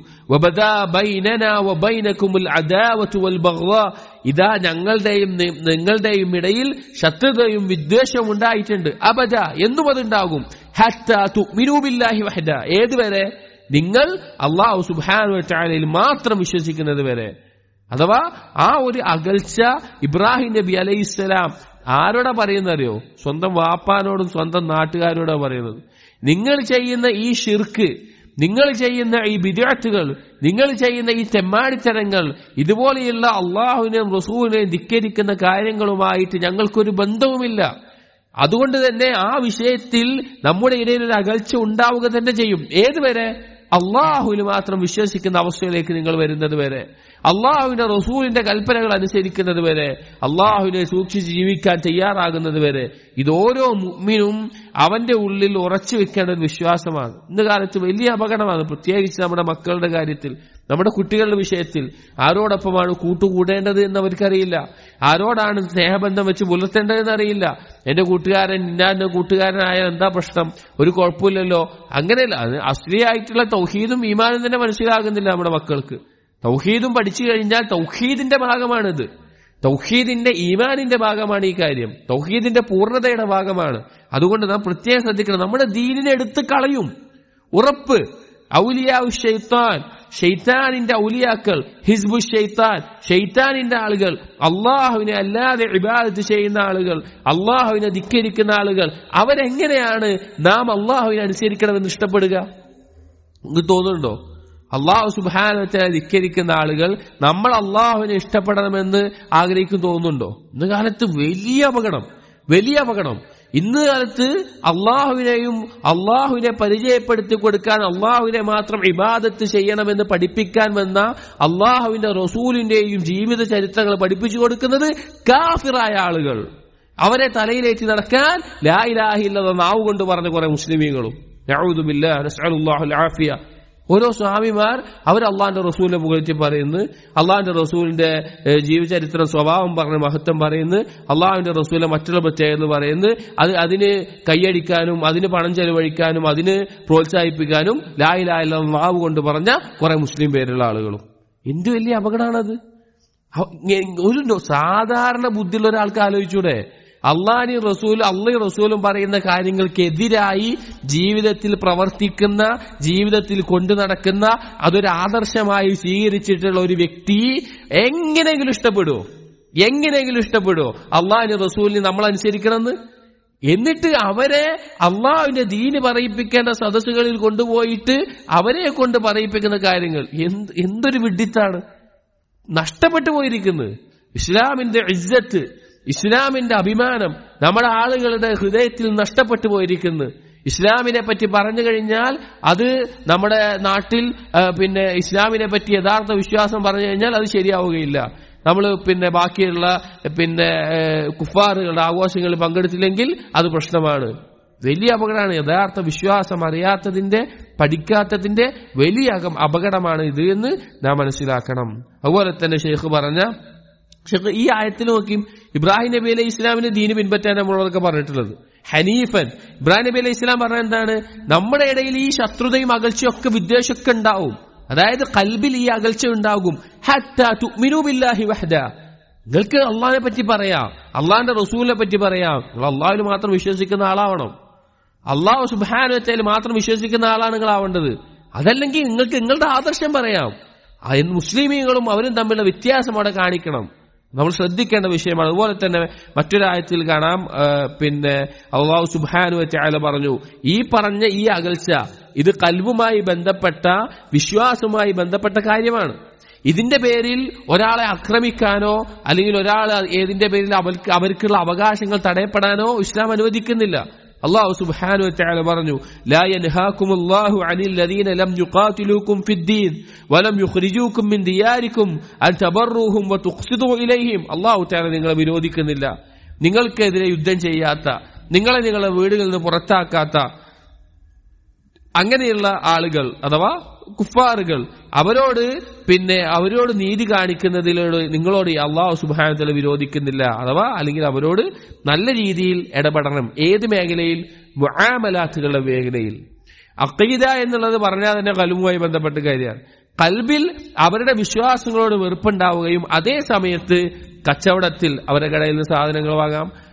ഇതാ ഞങ്ങളുടെയും നിങ്ങളുടെയും ഇടയിൽ ശത്രുതയും വിദ്വേഷവും ഉണ്ടായിട്ടുണ്ട് അബദ എന്നും അതുണ്ടാകും ഏതുവരെ നിങ്ങൾ അള്ളാഹു സുബാനു ചാലയിൽ മാത്രം വിശ്വസിക്കുന്നത് വരെ അഥവാ ആ ഒരു അകൽച്ച ഇബ്രാഹിം നബി അലൈഹിസ്സലാം ആരോടാ പറയുന്നറിയോ സ്വന്തം വാപ്പാനോടും സ്വന്തം നാട്ടുകാരോടാ പറയുന്നത് നിങ്ങൾ ചെയ്യുന്ന ഈ ഷിർക്ക് നിങ്ങൾ ചെയ്യുന്ന ഈ വിദ്യാർത്ഥികൾ നിങ്ങൾ ചെയ്യുന്ന ഈ തെമ്മാടിത്തരങ്ങൾ ഇതുപോലെയുള്ള അള്ളാഹുവിനെയും റസൂലിനെയും ധിക്കരിക്കുന്ന കാര്യങ്ങളുമായിട്ട് ഞങ്ങൾക്കൊരു ബന്ധവുമില്ല അതുകൊണ്ട് തന്നെ ആ വിഷയത്തിൽ നമ്മുടെ ഇടയിൽ ഒരു അകൽച്ച ഉണ്ടാവുക തന്നെ ചെയ്യും ഏതുവരെ അള്ളാഹുവിൽ മാത്രം വിശ്വസിക്കുന്ന അവസ്ഥയിലേക്ക് നിങ്ങൾ വരുന്നത് വരെ അള്ളാഹുവിന്റെ റസൂലിന്റെ കൽപ്പനകൾ അനുസരിക്കുന്നത് വരെ അള്ളാഹുവിനെ സൂക്ഷിച്ച് ജീവിക്കാൻ തയ്യാറാകുന്നത് വരെ ഇത് ഓരോ മുഅ്മിനും അവന്റെ ഉള്ളിൽ ഉറച്ചു വെക്കേണ്ട ഒരു വിശ്വാസമാണ് ഇന്ന് കാലത്ത് വലിയ അപകടമാണ് പ്രത്യേകിച്ച് നമ്മുടെ മക്കളുടെ കാര്യത്തിൽ നമ്മുടെ കുട്ടികളുടെ വിഷയത്തിൽ ആരോടൊപ്പമാണ് കൂട്ടുകൂടേണ്ടത് എന്ന് അവർക്കറിയില്ല ആരോടാണ് സ്നേഹബന്ധം വെച്ച് പുലർത്തേണ്ടതെന്ന് അറിയില്ല എന്റെ കൂട്ടുകാരൻ ഇന്നാന്റെ കൂട്ടുകാരനായ എന്താ പ്രശ്നം ഒരു കുഴപ്പമില്ലല്ലോ അങ്ങനെയല്ല അത് അശ്ലീയായിട്ടുള്ള തൗഹീദും ഈമാനും തന്നെ മനസ്സിലാകുന്നില്ല നമ്മുടെ മക്കൾക്ക് തൗഹീദും പഠിച്ചു കഴിഞ്ഞാൽ തൗഹീദിന്റെ ഭാഗമാണിത് തൗഹീദിന്റെ ഈമാനിന്റെ ഭാഗമാണ് ഈ കാര്യം തൗഹീദിന്റെ പൂർണ്ണതയുടെ ഭാഗമാണ് അതുകൊണ്ട് നാം പ്രത്യേകം ശ്രദ്ധിക്കണം നമ്മുടെ ദീനിനെ എടുത്ത് കളയും ഉറപ്പ് ഔലിയാവ് ഷെയ്ത്താൻ ഷെയ്ത്താനിന്റെ ഔലിയാക്കൾ ഹിസ്ബു ഷെയ്ത്താൻ ഷെയ്ത്താനിന്റെ ആളുകൾ അള്ളാഹുവിനെ അല്ലാതെ ഇബാദത്ത് ചെയ്യുന്ന ആളുകൾ അള്ളാഹുവിനെ ധിക്കരിക്കുന്ന ആളുകൾ അവരെങ്ങനെയാണ് നാം അള്ളാഹുവിനെ അനുസരിക്കണമെന്ന് ഇഷ്ടപ്പെടുക നിങ്ങൾക്ക് തോന്നുന്നുണ്ടോ അള്ളാഹു സുബാനത്തെ ധിക്കരിക്കുന്ന ആളുകൾ നമ്മൾ അള്ളാഹുവിനെ ഇഷ്ടപ്പെടണമെന്ന് ആഗ്രഹിക്കും തോന്നുന്നുണ്ടോ ഇന്ന് കാലത്ത് വലിയ അപകടം വലിയ അപകടം ഇന്ന് കാലത്ത് അള്ളാഹുവിനെയും അള്ളാഹുവിനെ പരിചയപ്പെടുത്തി കൊടുക്കാൻ അള്ളാഹുവിനെ മാത്രം ഇബാദത്ത് ചെയ്യണമെന്ന് പഠിപ്പിക്കാൻ വന്ന അള്ളാഹുവിന്റെ റസൂലിന്റെയും ജീവിത ചരിത്രങ്ങൾ പഠിപ്പിച്ചു കൊടുക്കുന്നത് കാഫിറായ ആളുകൾ അവരെ തലയിലേറ്റി നടക്കാൻ ലായിലാഹില്ലെന്ന നാവ് കൊണ്ട് പറഞ്ഞ കുറെ മുസ്ലിമീങ്ങളും ആഫിയ ഓരോ സ്വാമിമാർ അവർ അള്ളാന്റെ റസൂലിനെ പുകഴ്ത്തി പറയുന്നു അള്ളാഹിന്റെ റസൂലിന്റെ ഏഹ്, ജീവചരിത്രം സ്വഭാവം പറഞ്ഞ മഹത്വം പറയുന്നു അള്ളാഹുവിന്റെ റസൂലെ മറ്റുള്ള പ്രത്യേകത പറയുന്നു അത് അതിന് കൈയടിക്കാനും അതിന് പണം ചെലവഴിക്കാനും അതിന് പ്രോത്സാഹിപ്പിക്കാനും ലായിലായില്ല നാവ് കൊണ്ട് പറഞ്ഞ കുറെ മുസ്ലിം പേരുള്ള ആളുകളും എന്ത് വലിയ അപകടമാണത് അവ- ഇങ്ങ- ഒരു നോ- സാധാരണ ബുദ്ധിയുള്ള ഒരാൾക്ക് ആലോചിച്ചൂടെ അള്ളാഹി റസൂൽ അള്ളി റസൂലും പറയുന്ന കാര്യങ്ങൾക്കെതിരായി ജീവിതത്തിൽ പ്രവർത്തിക്കുന്ന ജീവിതത്തിൽ കൊണ്ടു നടക്കുന്ന അതൊരു ആദർശമായി സ്വീകരിച്ചിട്ടുള്ള ഒരു വ്യക്തി എങ്ങനെയെങ്കിലും ഇഷ്ടപ്പെടുമോ എങ്ങനെയെങ്കിലും ഇഷ്ടപ്പെടുമോ അള്ളാഹിന് റസൂലിന് നമ്മൾ അനുസരിക്കണമെന്ന് എന്നിട്ട് അവരെ അള്ളാഹുവിന്റെ ദീന് പറയിപ്പിക്കേണ്ട സദസ്സുകളിൽ കൊണ്ടുപോയിട്ട് അവരെ കൊണ്ട് പറയിപ്പിക്കുന്ന കാര്യങ്ങൾ എന്ത് എന്തൊരു വിഡിത്താണ് നഷ്ടപ്പെട്ടു പോയിരിക്കുന്നത് ഇസ്ലാമിന്റെ ഇജ്ജത്ത് ഇസ്ലാമിന്റെ അഭിമാനം നമ്മുടെ ആളുകളുടെ ഹൃദയത്തിൽ നഷ്ടപ്പെട്ടു പോയിരിക്കുന്നു ഇസ്ലാമിനെ പറ്റി പറഞ്ഞു കഴിഞ്ഞാൽ അത് നമ്മുടെ നാട്ടിൽ ആ, പിന്നെ ഇസ്ലാമിനെ പറ്റി യഥാർത്ഥ വിശ്വാസം പറഞ്ഞു കഴിഞ്ഞാൽ അത് ശരിയാവുകയില്ല നമ്മൾ പിന്നെ ബാക്കിയുള്ള പിന്നെ ഏ, കുഫാറുകളുടെ ആഘോഷങ്ങളിൽ പങ്കെടുത്തില്ലെങ്കിൽ അത് പ്രശ്നമാണ് വലിയ അപകടമാണ് യഥാർത്ഥ വിശ്വാസം അറിയാത്തതിന്റെ പഠിക്കാത്തതിന്റെ വലിയ അകം- അപകടമാണ് ഇത് എന്ന് നാം മനസ്സിലാക്കണം അതുപോലെ തന്നെ ഷെയ്ഖ് പറഞ്ഞ ഷെയ്ഖ് ഈ ആയത്തിൽ നോക്കിയും ഇബ്രാഹിം നബി അലൈഹി ഇസ്ലാമിന് ദീന് പിൻപറ്റാൻ നമ്മളോടൊക്കെ പറഞ്ഞിട്ടുള്ളത് ഹനീഫൻ ഇബ്രാഹിം നബി അലൈഹി ഇസ്ലാം പറഞ്ഞ എന്താണ് നമ്മുടെ ഇടയിൽ ഈ ശത്രുതയും അകൽച്ചയും ഒക്കെ വിദ്വേഷമൊക്കെ ഉണ്ടാവും അതായത് കൽബിൽ ഈ അകൽച്ച ഉണ്ടാകും ഹത്താ തുഅ്മിനൂ ബില്ലാഹി വഹ്ദ നിങ്ങൾക്ക് അള്ളാഹിനെ പറ്റി പറയാം അള്ളാഹിന്റെ റസൂലിനെ പറ്റി പറയാം നിങ്ങൾ അള്ളാഹുവിൽ മാത്രം വിശ്വസിക്കുന്ന ആളാവണം അള്ളാഹു സുബാനുവറ്റയിൽ മാത്രം വിശ്വസിക്കുന്ന ആളാണ് നിങ്ങൾ ആവേണ്ടത് അതല്ലെങ്കിൽ നിങ്ങൾക്ക് നിങ്ങളുടെ ആദർശം പറയാം ആ, എന്ന് മുസ്ലിമീങ്ങളും അവരും തമ്മിലുള്ള വ്യത്യാസം അവിടെ കാണിക്കണം നമ്മൾ ശ്രദ്ധിക്കേണ്ട വിഷയമാണ് അതുപോലെ തന്നെ മറ്റൊരായത്തിൽ കാണാം ആ, പിന്നെ അള്ളാഹു സുബാനുവറ്റ പറഞ്ഞു ഈ പറഞ്ഞ ഈ അകൽച്ച ഇത് കൽവുമായി ബന്ധപ്പെട്ട വിശ്വാസവുമായി ബന്ധപ്പെട്ട കാര്യമാണ് ഇതിന്റെ പേരിൽ ഒരാളെ ആക്രമിക്കാനോ അല്ലെങ്കിൽ ഒരാൾ ഏതിന്റെ പേരിൽ അവർക്ക് അവർക്കുള്ള അവകാശങ്ങൾ തടയപ്പെടാനോ ഇസ്ലാം അനുവദിക്കുന്നില്ല അള്ളാഹു സുബ്ഹാനഹു വതആല പറഞ്ഞു ലാ യൻഹാകുമുല്ലാഹു അനിൽ ലദീന ലം യുഖാതിലൂകും ഫിദ്ദീൻ വലം യുഖ്രിജൂകും മിൻ ദിയാരികും അൻ തബറൂഹും വതുഖ്സിദൂ ഇലൈഹിം അള്ളാഹു തആല നിങ്ങളെ വിരോധിക്കുന്നില്ല നിങ്ങൾക്കെതിരെ യുദ്ധം ചെയ്യാത്ത നിങ്ങളെ നിങ്ങളുടെ വീടുകളിൽ നിന്ന് പുറത്താക്കാത്ത അങ്ങനെയുള്ള ആളുകൾ അഥവാ കുഫാറുകൾ അവരോട് പിന്നെ അവരോട് നീതി കാണിക്കുന്നതിലോട് നിങ്ങളോട് അള്ളാഹു സുബാനത്തല വിരോധിക്കുന്നില്ല അഥവാ അല്ലെങ്കിൽ അവരോട് നല്ല രീതിയിൽ ഇടപെടണം ഏത് മേഖലയിൽ മുആമലാത്തുകളുടെ മേഖലയിൽ അക്കീദ എന്നുള്ളത് പറഞ്ഞാൽ തന്നെ കലുവുമായി ബന്ധപ്പെട്ട കാര്യമാണ് കൽബിൽ അവരുടെ വിശ്വാസങ്ങളോട് വെറുപ്പുണ്ടാവുകയും അതേ സമയത്ത് കച്ചവടത്തിൽ അവരുടെ കടയിൽ നിന്ന് സാധനങ്ങൾ വാങ്ങാം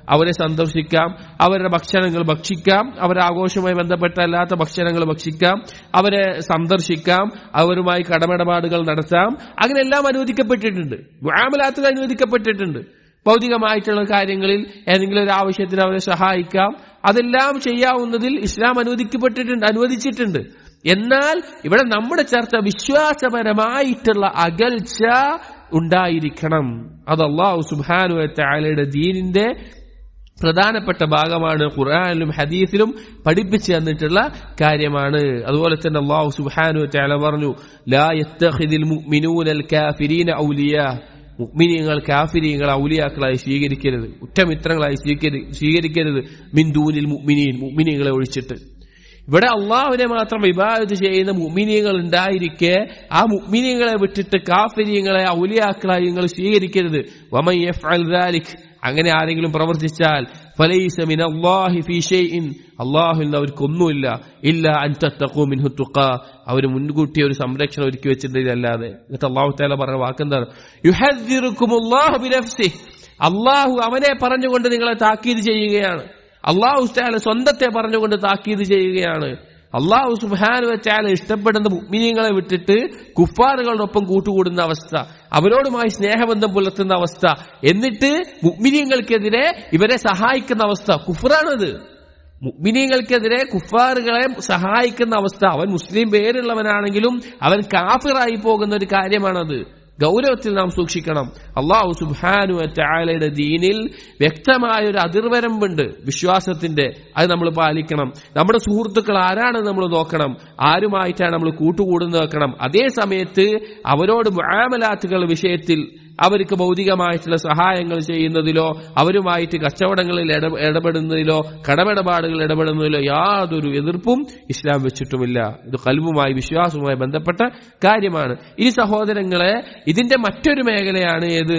അവരെ സന്ദർശിക്കാം അവരുടെ ഭക്ഷണങ്ങൾ ഭക്ഷിക്കാം അവരുടെ ആഘോഷവുമായി ബന്ധപ്പെട്ട അല്ലാത്ത ഭക്ഷണങ്ങൾ ഭക്ഷിക്കാം അവരെ സന്ദർശിക്കാം അവരുമായി കടമിടപാടുകൾ നടത്താം അങ്ങനെല്ലാം അനുവദിക്കപ്പെട്ടിട്ടുണ്ട് മുആമലാത്തുകൾ അനുവദിക്കപ്പെട്ടിട്ടുണ്ട് ഭൗതികമായിട്ടുള്ള കാര്യങ്ങളിൽ ഏതെങ്കിലും ഒരു ആവശ്യത്തിന് അവരെ സഹായിക്കാം അതെല്ലാം ചെയ്യാവുന്നതിൽ ഇസ്ലാം അനുവദിക്കപ്പെട്ടിട്ടുണ്ട് അനുവദിച്ചിട്ടുണ്ട് എന്നാൽ ഇവിടെ നമ്മുടെ ചർച്ച വിശ്വാസപരമായിട്ടുള്ള അകൽച്ച ഉണ്ടായിരിക്കണം അത് അള്ളാഹു സുബാനു താലയുടെ ദീനിന്റെ പ്രധാനപ്പെട്ട ഭാഗമാണ് ഖുർആാനിലും ഹദീസിലും പഠിപ്പിച്ചു തന്നിട്ടുള്ള കാര്യമാണ് അതുപോലെ തന്നെ അള്ളാഹു സുബാനു താല പറഞ്ഞു ലാ യത്തഖിദിൽ മുഅ്മിനൂനൽ കാഫിരീന ഔലിയാ മുഗ്മിനിയങ്ങൾ കാഫിരിയങ്ങൾ ഔലിയാക്കളായി സ്വീകരിക്കരുത് ഉറ്റമിത്രങ്ങളായി സ്വീകരി- സ്വീകരിക്കരുത് മിന്ദൂനിൽ മുഗ്മിനീൻ മുഗ്മിനിയങ്ങളെ ഒഴിച്ചിട്ട് ഇവിടെ അള്ളാഹുവിനെ മാത്രം വിവാദത്ത് ചെയ്യുന്ന മുഗ്മിനിയങ്ങൾ ഉണ്ടായിരിക്കെ ആ മുഗ്മിനിയങ്ങളെ വിട്ടിട്ട് കാഫിരിയങ്ങളെ ഔലിയാക്കളായി നിങ്ങൾ സ്വീകരിക്കരുത് വമൻ യഫ്അൽ ദാലിക് അങ്ങനെ ആരെങ്കിലും പ്രവർത്തിച്ചാൽ ഫലൈസ മിൻ അല്ലാഹി ഫീ ഷൈഇൻ അല്ലാഹുവിൽ നിന്ന് അവർക്കൊന്നുമില്ല ഇല്ല അൻ തത്തഖൂ മിൻഹു തുഖ അവർ മുൻകൂട്ടി ഒരു സംരക്ഷണം ഒരുക്കി വെച്ചിട്ടില്ലല്ലാതെ എന്നിട്ട് അള്ളാഹു തആല പറഞ്ഞ വാക്കെന്താണ് യുഹദ്ദിറുക്കുമുല്ലാഹു ബിനഫ്സിഹി അള്ളാഹു അവനെ പറഞ്ഞുകൊണ്ട് നിങ്ങളെ താക്കീത് ചെയ്യുകയാണ് അള്ളാഹു തആല സ്വന്തത്തെ പറഞ്ഞുകൊണ്ട് താക്കീത് ചെയ്യുകയാണ് അള്ളാഹു സുബാനു വെച്ചാൽ ഇഷ്ടപ്പെടുന്ന മുഗ്മിനീങ്ങളെ വിട്ടിട്ട് കുഫാറുകളോടൊപ്പം കൂട്ടുകൂടുന്ന അവസ്ഥ അവരോടുമായി സ്നേഹബന്ധം പുലർത്തുന്ന അവസ്ഥ എന്നിട്ട് മുഗ്മിനീങ്ങൾക്കെതിരെ ഇവരെ സഹായിക്കുന്ന അവസ്ഥ കുഫറാണത് മുഗ്മിനീങ്ങൾക്കെതിരെ കുഫാറുകളെ സഹായിക്കുന്ന അവസ്ഥ അവൻ മുസ്ലിം പേരുള്ളവനാണെങ്കിലും അവൻ കാഫിറായി പോകുന്ന ഒരു കാര്യമാണത് ഗൗരവത്തിൽ നാം സൂക്ഷിക്കണം അള്ളാഹു സുബാനു ചായാലയുടെ ദീനിൽ വ്യക്തമായ ഒരു അതിർവരമ്പുണ്ട് വിശ്വാസത്തിന്റെ അത് നമ്മൾ പാലിക്കണം നമ്മുടെ സുഹൃത്തുക്കൾ ആരാണെന്ന് നമ്മൾ നോക്കണം ആരുമായിട്ടാണ് നമ്മൾ കൂട്ടുകൂടുന്നത് നോക്കണം അതേ സമയത്ത് അവരോട് മുആമലാത്തുകൾ വിഷയത്തിൽ അവർക്ക് ഭൗതികമായിട്ടുള്ള സഹായങ്ങൾ ചെയ്യുന്നതിലോ അവരുമായിട്ട് കച്ചവടങ്ങളിൽ ഇട ഇടപെടുന്നതിലോ കടമിടപാടുകൾ ഇടപെടുന്നതിലോ യാതൊരു എതിർപ്പും ഇസ്ലാം വെച്ചിട്ടുമില്ല ഇത് കൽവുമായി വിശ്വാസവുമായി ബന്ധപ്പെട്ട കാര്യമാണ് ഇനി സഹോദരങ്ങളെ ഇതിന്റെ മറ്റൊരു മേഖലയാണ് ഏത്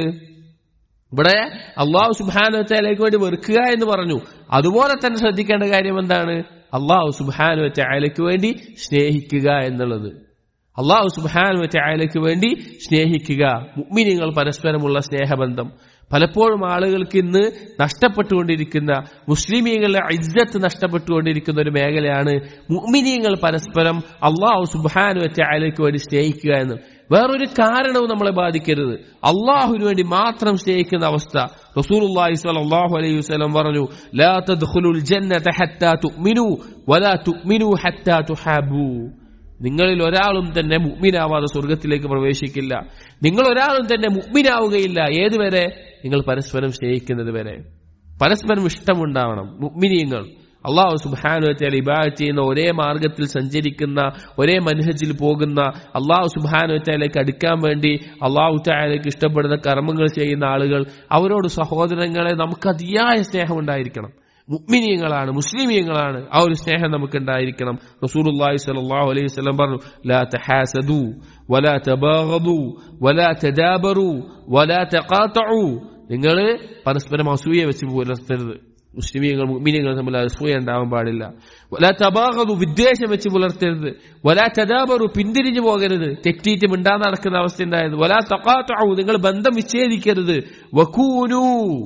ഇവിടെ അള്ളാഹു സുബാനുവത്തേലേക്ക് വേണ്ടി വെറുക്കുക എന്ന് പറഞ്ഞു അതുപോലെ തന്നെ ശ്രദ്ധിക്കേണ്ട കാര്യം എന്താണ് അള്ളാഹു സുബാനുവത്തേക്ക് വേണ്ടി സ്നേഹിക്കുക എന്നുള്ളത് അള്ളാഹു സുബാനു ചായലയ്ക്ക് വേണ്ടി സ്നേഹിക്കുക മുഗ്മിനിങ്ങൾ പരസ്പരമുള്ള സ്നേഹബന്ധം പലപ്പോഴും ആളുകൾക്ക് ഇന്ന് നഷ്ടപ്പെട്ടുകൊണ്ടിരിക്കുന്ന മുസ്ലിമീങ്ങളുടെ ഇജ്ജത്ത് നഷ്ടപ്പെട്ടുകൊണ്ടിരിക്കുന്ന ഒരു മേഖലയാണ് മുഗ്മിനീങ്ങൾ പരസ്പരം അള്ളാഹു സുബാനു ചായലയ്ക്ക് വേണ്ടി സ്നേഹിക്കുക എന്ന് വേറൊരു കാരണവും നമ്മളെ ബാധിക്കരുത് അള്ളാഹുവിന് വേണ്ടി മാത്രം സ്നേഹിക്കുന്ന അവസ്ഥ റസൂലുള്ളാഹി സ്വല്ലല്ലാഹു അലൈഹി വസല്ലം പറഞ്ഞു ലാ തദ്ഖുലുൽ ജന്നത ഹത്താ തുഅ്മിനു വലാ തുഅ്മിനു ഹത്താ തുഹാബു നിങ്ങളിൽ ഒരാളും തന്നെ മുഗ്മിനാവാതെ സ്വർഗത്തിലേക്ക് പ്രവേശിക്കില്ല നിങ്ങൾ ഒരാളും തന്നെ മുഗ്മിനാവുകയില്ല ഏതുവരെ നിങ്ങൾ പരസ്പരം സ്നേഹിക്കുന്നത് വരെ പരസ്പരം ഇഷ്ടമുണ്ടാവണം മുഗ്മിനീങ്ങൾ അള്ളാഹു സുബാനുവറ്റാൽ ഇബാദ് ചെയ്യുന്ന ഒരേ മാർഗത്തിൽ സഞ്ചരിക്കുന്ന ഒരേ മനഹജിൽ പോകുന്ന അള്ളാഹു സുബാനുവറ്റാലേക്ക് അടുക്കാൻ വേണ്ടി അള്ളാഹു തായാലേക്ക് ഇഷ്ടപ്പെടുന്ന കർമ്മങ്ങൾ ചെയ്യുന്ന ആളുകൾ അവരോട് സഹോദരങ്ങളെ നമുക്ക് അതിയായ സ്നേഹമുണ്ടായിരിക്കണം മുഗ്മിനീയങ്ങളാണ് മുസ്ലിമീയങ്ങളാണ് ആ ഒരു സ്നേഹം നമുക്ക് ഉണ്ടായിരിക്കണം റസൂലുള്ളാഹി സ്വല്ലല്ലാഹു അലൈഹി വസല്ലം പറഞ്ഞു ലാ തഹാസദു വലാ തബാഗദു വലാ തദാബറു വലാ തഖാതഉ നിങ്ങൾ പരസ്പരം അസൂയ വെച്ച് പുലർത്തരുത് മുസ്ലിമീങ്ങൾ മുഗ്മിനീങ്ങൾ തമ്മിൽ അസൂയ ഉണ്ടാവാൻ പാടില്ല വലാ തബാഗദു വിദ്വേഷം വെച്ച് പുലർത്തരുത് വലാ തദാബറു പിന്തിരിഞ്ഞു പോകരുത് തെറ്റിയിട്ട് മിണ്ടാ നടക്കുന്ന അവസ്ഥ ഉണ്ടായത് വലാ തഖാതഉ നിങ്ങൾ ബന്ധം വിച്ഛേദിക്കരുത് വകൂനു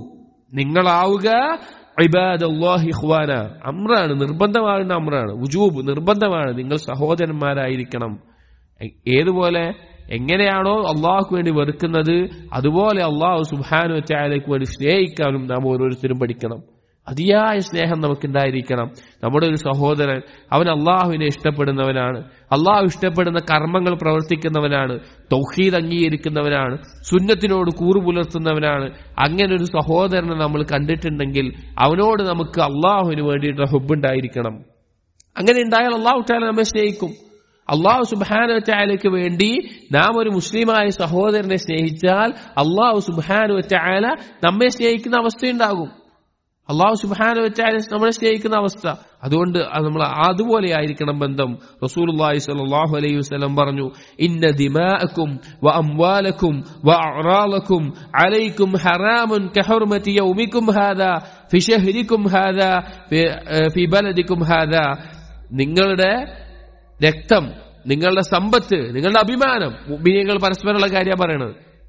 നിങ്ങളാവുക ഇബാദല്ലാഹി ഇഖ്വാന അമ്രാണ് നിർബന്ധമാകുന്ന അമ്രാണ് ഉജൂബ് നിർബന്ധമാണ് നിങ്ങൾ സഹോദരന്മാരായിരിക്കണം എ- ഏതുപോലെ എങ്ങനെയാണോ അള്ളാഹുക്ക് വേണ്ടി വെറുക്കുന്നത് അതുപോലെ അള്ളാഹു സുബാനു ചായലേക്ക് വേണ്ടി സ്നേഹിക്കാനും നാം ഓരോരുത്തരും പഠിക്കണം അതിയായ സ്നേഹം നമുക്കുണ്ടായിരിക്കണം നമ്മുടെ ഒരു സഹോദരൻ അവൻ അള്ളാഹുവിനെ ഇഷ്ടപ്പെടുന്നവനാണ് അള്ളാഹു ഇഷ്ടപ്പെടുന്ന കർമ്മങ്ങൾ പ്രവർത്തിക്കുന്നവനാണ് തൗഹീദ് അംഗീകരിക്കുന്നവനാണ് സുന്നത്തിനോട് കൂറു പുലർത്തുന്നവനാണ് അങ്ങനെ ഒരു സഹോദരനെ നമ്മൾ കണ്ടിട്ടുണ്ടെങ്കിൽ അവനോട് നമുക്ക് അള്ളാഹുവിന് വേണ്ടിയിട്ട് ഹുബുണ്ടായിരിക്കണം അങ്ങനെ ഉണ്ടായാൽ അള്ളാഹു താല നമ്മെ സ്നേഹിക്കും അള്ളാഹു സുബാനു ചായാലയ്ക്ക് വേണ്ടി നാം ഒരു മുസ്ലിമായ സഹോദരനെ സ്നേഹിച്ചാൽ അള്ളാഹു സുബാനു ചായാല നമ്മെ സ്നേഹിക്കുന്ന അവസ്ഥയുണ്ടാകും അള്ളാഹു സുബാനു വെച്ചാൽ നമ്മളെ സ്നേഹിക്കുന്ന അവസ്ഥ അതുകൊണ്ട് അത് നമ്മൾ അതുപോലെ ആയിരിക്കണം ബന്ധം റസൂലുള്ളാഹി സ്വല്ലല്ലാഹു അലൈഹി വസല്ലം പറഞ്ഞു ഇന്ന ദിമാഅക്കും വ അംവാലക്കും വ അഅറാലക്കും അലൈക്കും ഹറാമുൻ കഹുർമതി യൗമിക്കും ഹാദാ ഫി ഷഹ്രിക്കും ഹാദാ ഫി- ഏഹ് ഫി ബലദിക്കും ഹാദാ നിങ്ങളുടെ രക്തം നിങ്ങളുടെ സമ്പത്ത് നിങ്ങളുടെ അഭിമാനം മുഅ്മിനീങ്ങൾ പരസ്പരമുള്ള കാര്യമാണ് പറയണത്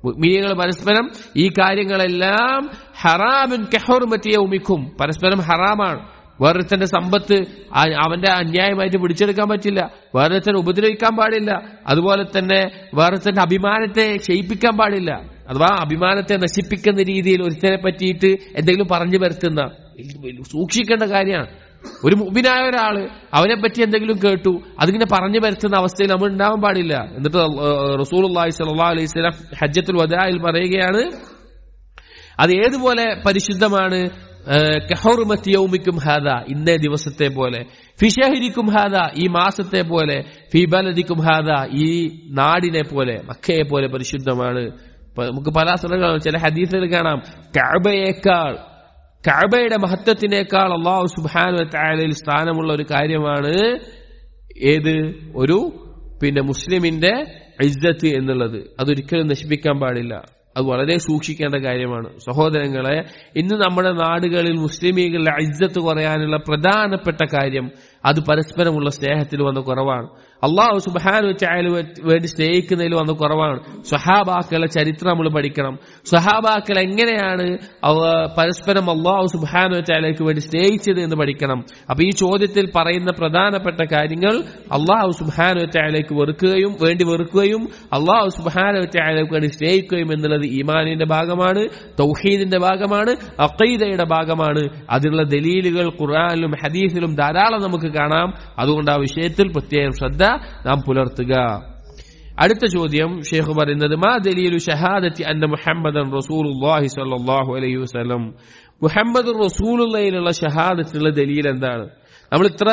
മുഅ്മിനീങ്ങൾ പരസ്പരം ഈ കാര്യങ്ങളെല്ലാം ഹറാമുൻ കെഹോർമറ്റിയൗമിക്കും പരസ്പരം ഹറാമാണ് വേറൊരുത്തന്റെ സമ്പത്ത് ആ- അവന്റെ അന്യായമായിട്ട് പിടിച്ചെടുക്കാൻ പറ്റില്ല വേറൊരുത്തനെ ഉപദ്രവിക്കാൻ പാടില്ല അതുപോലെ തന്നെ വേറൊരുത്തന്റെ അഭിമാനത്തെ ക്ഷയിപ്പിക്കാൻ പാടില്ല അഥവാ അഭിമാനത്തെ നശിപ്പിക്കുന്ന രീതിയിൽ ഒരുത്തനെ പറ്റിയിട്ട് എന്തെങ്കിലും പറഞ്ഞു വരുത്തുന്ന സൂക്ഷിക്കേണ്ട കാര്യമാണ് ഒരു മുബിനായ ഒരാള് അവനെ പറ്റി എന്തെങ്കിലും കേട്ടു അതിങ്ങനെ പറഞ്ഞു വരുത്തുന്ന അവസ്ഥയിൽ നമ്മൾ ഉണ്ടാവാൻ പാടില്ല എന്നിട്ട് റസൂൽ സല്ലാ അലൈഹി സ്വലാം ഹജ്ജത്തുൽ വദായിൽ പറയുകയാണ് അത് ഏതുപോലെ പരിശുദ്ധമാണ് കഹോർമത്തിയൗമിക്കും ഹാദ ഇന്നേ ദിവസത്തെ പോലെ ഫിഷഹരിക്കും ഹാദ ഈ മാസത്തെ പോലെ ഫിബലദിക്കും ഹാദ ഈ നാടിനെ പോലെ മക്കയെ പോലെ പരിശുദ്ധമാണ് ഇപ്പൊ നമുക്ക് പല സ്ഥലങ്ങളും ചില ഹദീസുകൾ കാണാം കഅബയേക്കാൾ കഅബയുടെ മഹത്വത്തിനേക്കാൾ അള്ളാഹു സുബ്ഹാനഹു വതആലയിൽ സ്ഥാനമുള്ള ഒരു കാര്യമാണ് ഏത് ഒരു പിന്നെ മുസ്ലിമിന്റെ ഇജ്ജത്ത് എന്നുള്ളത് അതൊരിക്കലും നശിപ്പിക്കാൻ പാടില്ല അത് വളരെ സൂക്ഷിക്കേണ്ട കാര്യമാണ് സഹോദരങ്ങളെ ഇന്ന് നമ്മുടെ നാടുകളിൽ മുസ്ലിമീകളുടെ ഇജ്ജത്ത് കുറയാനുള്ള പ്രധാനപ്പെട്ട കാര്യം അത് പരസ്പരമുള്ള സ്നേഹത്തിൽ വന്ന കുറവാണ് അള്ളാഹു സുബാനു ചായാലും വേണ്ടി സ്നേഹിക്കുന്നതിൽ വന്ന കുറവാണ് സ്വഹാബാക്കളെ ചരിത്രം നമ്മൾ പഠിക്കണം സ്വഹാബാക്കൾ എങ്ങനെയാണ് അവ പരസ്പരം അള്ളാഹു സുബാനു ചായാലേക്ക് വേണ്ടി സ്നേഹിച്ചത് എന്ന് പഠിക്കണം അപ്പൊ ഈ ചോദ്യത്തിൽ പറയുന്ന പ്രധാനപ്പെട്ട കാര്യങ്ങൾ അള്ളാഹു സുബാനു ചായാലേക്ക് വെറുക്കുകയും വേണ്ടി വെറുക്കുകയും അള്ളാഹു സുബാനു ചായാലേക്ക് വേണ്ടി സ്നേഹിക്കുകയും എന്നുള്ളത് ഈമാനിന്റെ ഭാഗമാണ് തൗഹീദിന്റെ ഭാഗമാണ് അക്കീദയുടെ ഭാഗമാണ് അതിനുള്ള ദലീലുകൾ ഖുർആാനിലും ഹദീസിലും ധാരാളം നമുക്ക് കാണാം അതുകൊണ്ട് ആ വിഷയത്തിൽ പ്രത്യേകം ശ്രദ്ധ നാം പുലർത്തുക അടുത്ത ചോദ്യം ഷേഖ് പറയുന്നത് മാ ദലീലു ഷഹാദത്തി അന്ന മുഹമ്മദൻ റസൂലുള്ളാഹി സ്വല്ലല്ലാഹു അലൈഹി വസല്ലം മുഹമ്മദ് റസൂലുള്ളയിലുള്ള ഷഹാദത്തിലുള്ള ദലീൽ എന്താണ് നമ്മൾ ഇത്ര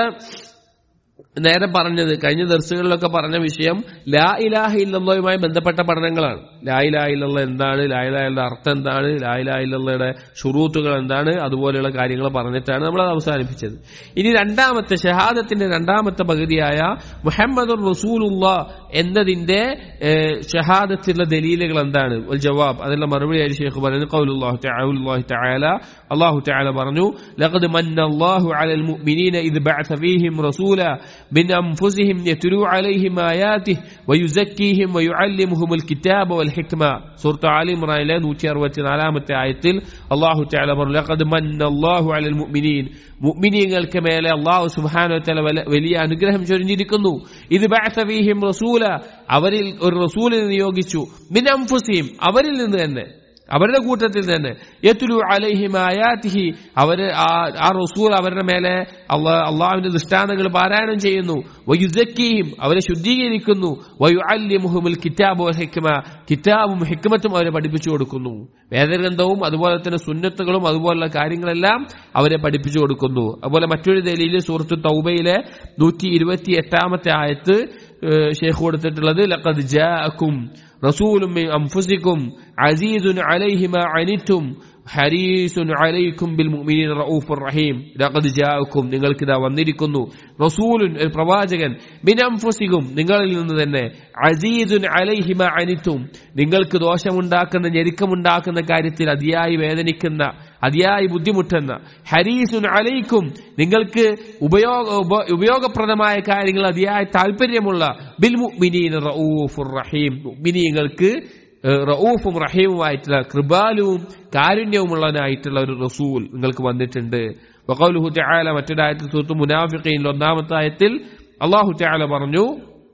നേരെ പറഞ്ഞത് കഴിഞ്ഞ ദർശകളിലൊക്കെ പറഞ്ഞ വിഷയം ലാ ഇലാഹ ഇല്ലയുമായി ബന്ധപ്പെട്ട പഠനങ്ങളാണ് ലാ ഇലാഹ ഇല്ല എന്താണ് ലാ ഇലാഹയുടെ അർത്ഥം എന്താണ് ലാ ഇലാഹ ഇല്ലയുടെ ഷുറൂത്തുകൾ എന്താണ് അതുപോലെയുള്ള കാര്യങ്ങൾ പറഞ്ഞിട്ടാണ് നമ്മൾ അത് അവസാനിപ്പിച്ചത് ഇനി രണ്ടാമത്തെ ഷഹാദത്തിന്റെ രണ്ടാമത്തെ പകുതിയായ മുഹമ്മദ് റസൂലുള്ള എന്നതിന്റെ ഏഹ്, ഷഹാദത്തിലുള്ള ദലീലുകൾ എന്താണ് ഒരു ജവാബ് അതിനുള്ള മറുപടിയായി ഷേഖ് പറയുന്നത് ഖൗലുല്ലാഹു തആല തആല അല്ലാഹു തആല പറഞ്ഞു ലഖദ് മന്ന അല്ലാഹു അലൽ മുഅ്മിനീന ഇദ് ബഅസ ഫീഹിം റസൂല من أنفسهم يتلو عليهم آياته ويزكيهم ويعلمهم الكتاب والحكمة سورة آل عمران لا نوتي أروتي علامة آية الله تعالى بر لقد من الله على المؤمنين മുഅ്മിനീങ്ങൾക്ക് മേലെ അള്ളാഹു സുബ്ഹാനഹു വതആല വല- വലിയ അനുഗ്രഹം ചൊരിഞ്ഞിരിക്കുന്നു ഇത് ബഅസ ഫീഹിം റസൂല അവരിൽ ഒരു റസൂലിനെ നിയോഗിച്ചു മിൻ അൻഫുസിഹിം അവരിൽ നിന്ന് തന്നെ അവരുടെ കൂട്ടത്തിൽ തന്നെ യത്ലു അലൈഹിം ആയാതിഹി അവര് ആ- ആ റസൂൽ അവരുടെ മേലെ അള്ളാ- അള്ളാഹുവിന്റെ ദൃഷ്ടാന്തങ്ങൾ പാരായണം ചെയ്യുന്നു വയുസക്കീഹിം അവരെ ശുദ്ധീകരിക്കുന്നു വയുഅല്ലിമുഹുമുൽ കിതാബ് വൽ ഹിക്മ കിതാബും ഹിക്മത്തും അവരെ പഠിപ്പിച്ചു കൊടുക്കുന്നു വേദഗ്രന്ഥവും അതുപോലെ തന്നെ സുന്നത്തുകളും അതുപോലുള്ള കാര്യങ്ങളെല്ലാം അവരെ പഠിപ്പിച്ചു കൊടുക്കുന്നു അതുപോലെ മറ്റൊരു ദലീല് സൂറത്ത് തൗബയിലെ നൂറ്റി ഇരുപത്തി എട്ടാമത്തെ ആയത്ത് ഏഹ്, ഷേഖ് കൊടുത്തിട്ടുള്ളത് ലഖദ് ജാഅക്കും റസൂലും മിൻ അൻഫുസിക്കും അസീസുൻ അലൈഹി മാ അനിത്തും ഹരീസുൻ അലൈക്കും ബിൽ മുഅ്മിനീന റഊഫുർ റഹീം ലഖദ് ജാഅക്കും നിങ്ങൾക്ക് ഇതാ വന്നിരിക്കുന്നു റസൂലുൻ ഒരു പ്രവാചകൻ മിൻ അൻഫുസിക്കും നിങ്ങളിൽ നിന്ന് തന്നെ അസീസുൻ അലൈഹി മാ അനിത്തും നിങ്ങൾക്ക് ദോഷമുണ്ടാക്കുന്ന ഞെരുക്കമുണ്ടാക്കുന്ന കാര്യത്തിൽ അതിയായി വേദനിക്കുന്ന അതിയായി ബുദ്ധിമുട്ടുന്ന ഹരീസുൻ അലൈക്കും നിങ്ങൾക്ക് ഉപയോഗ ഉപ- ഉപയോഗപ്രദമായ കാര്യങ്ങൾ അതിയായി താല്പര്യമുള്ള ബിൽ മുഅ്മിനീന റഊഫുർ റഹീം മുഅ്മിനീങ്ങൾക്ക് ഏഹ്, റഊഫും റഹീമുമായിട്ടുള്ള കൃപാലുവും കാരുണ്യവുമുള്ളവനായിട്ടുള്ള ഒരു റസൂൽ നിങ്ങൾക്ക് വന്നിട്ടുണ്ട് വഖൗലുഹു തആല മറ്റൊരായത്തിൽ സൂറത്ത് മുനാഫിഖീനിൽ ഒന്നാമത്തെ ആയത്തിൽ അല്ലാഹു തആല പറഞ്ഞു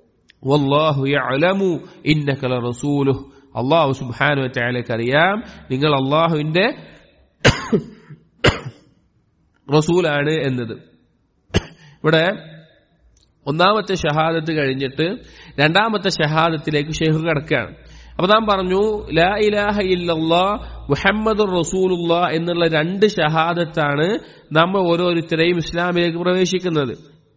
വല്ലാഹു യഅലമു ഇന്നക ലറസൂലുഹു അല്ലാഹു സുബ്ഹാനഹു വ തആലയ്ക്ക് അറിയാം നിങ്ങൾ അല്ലാഹുവിന്റെ റസൂലാണ് എന്നത് ഇവിടെ ഒന്നാമത്തെ ഷഹാദത്ത് കഴിഞ്ഞിട്ട് രണ്ടാമത്തെ ഷഹാദത്തിലേക്ക് ഷെയ്ഖ് കിടക്കുകയാണ് അപ്പൊ നാം പറഞ്ഞു ലാ ഇലാഹ ഇല്ലല്ലാ മുഹമ്മദ് റസൂലുള്ള എന്നുള്ള രണ്ട് ഷഹാദത്താണ് നമ്മൾ ഓരോരുത്തരെയും ഇസ്ലാമിലേക്ക് പ്രവേശിക്കുന്നത്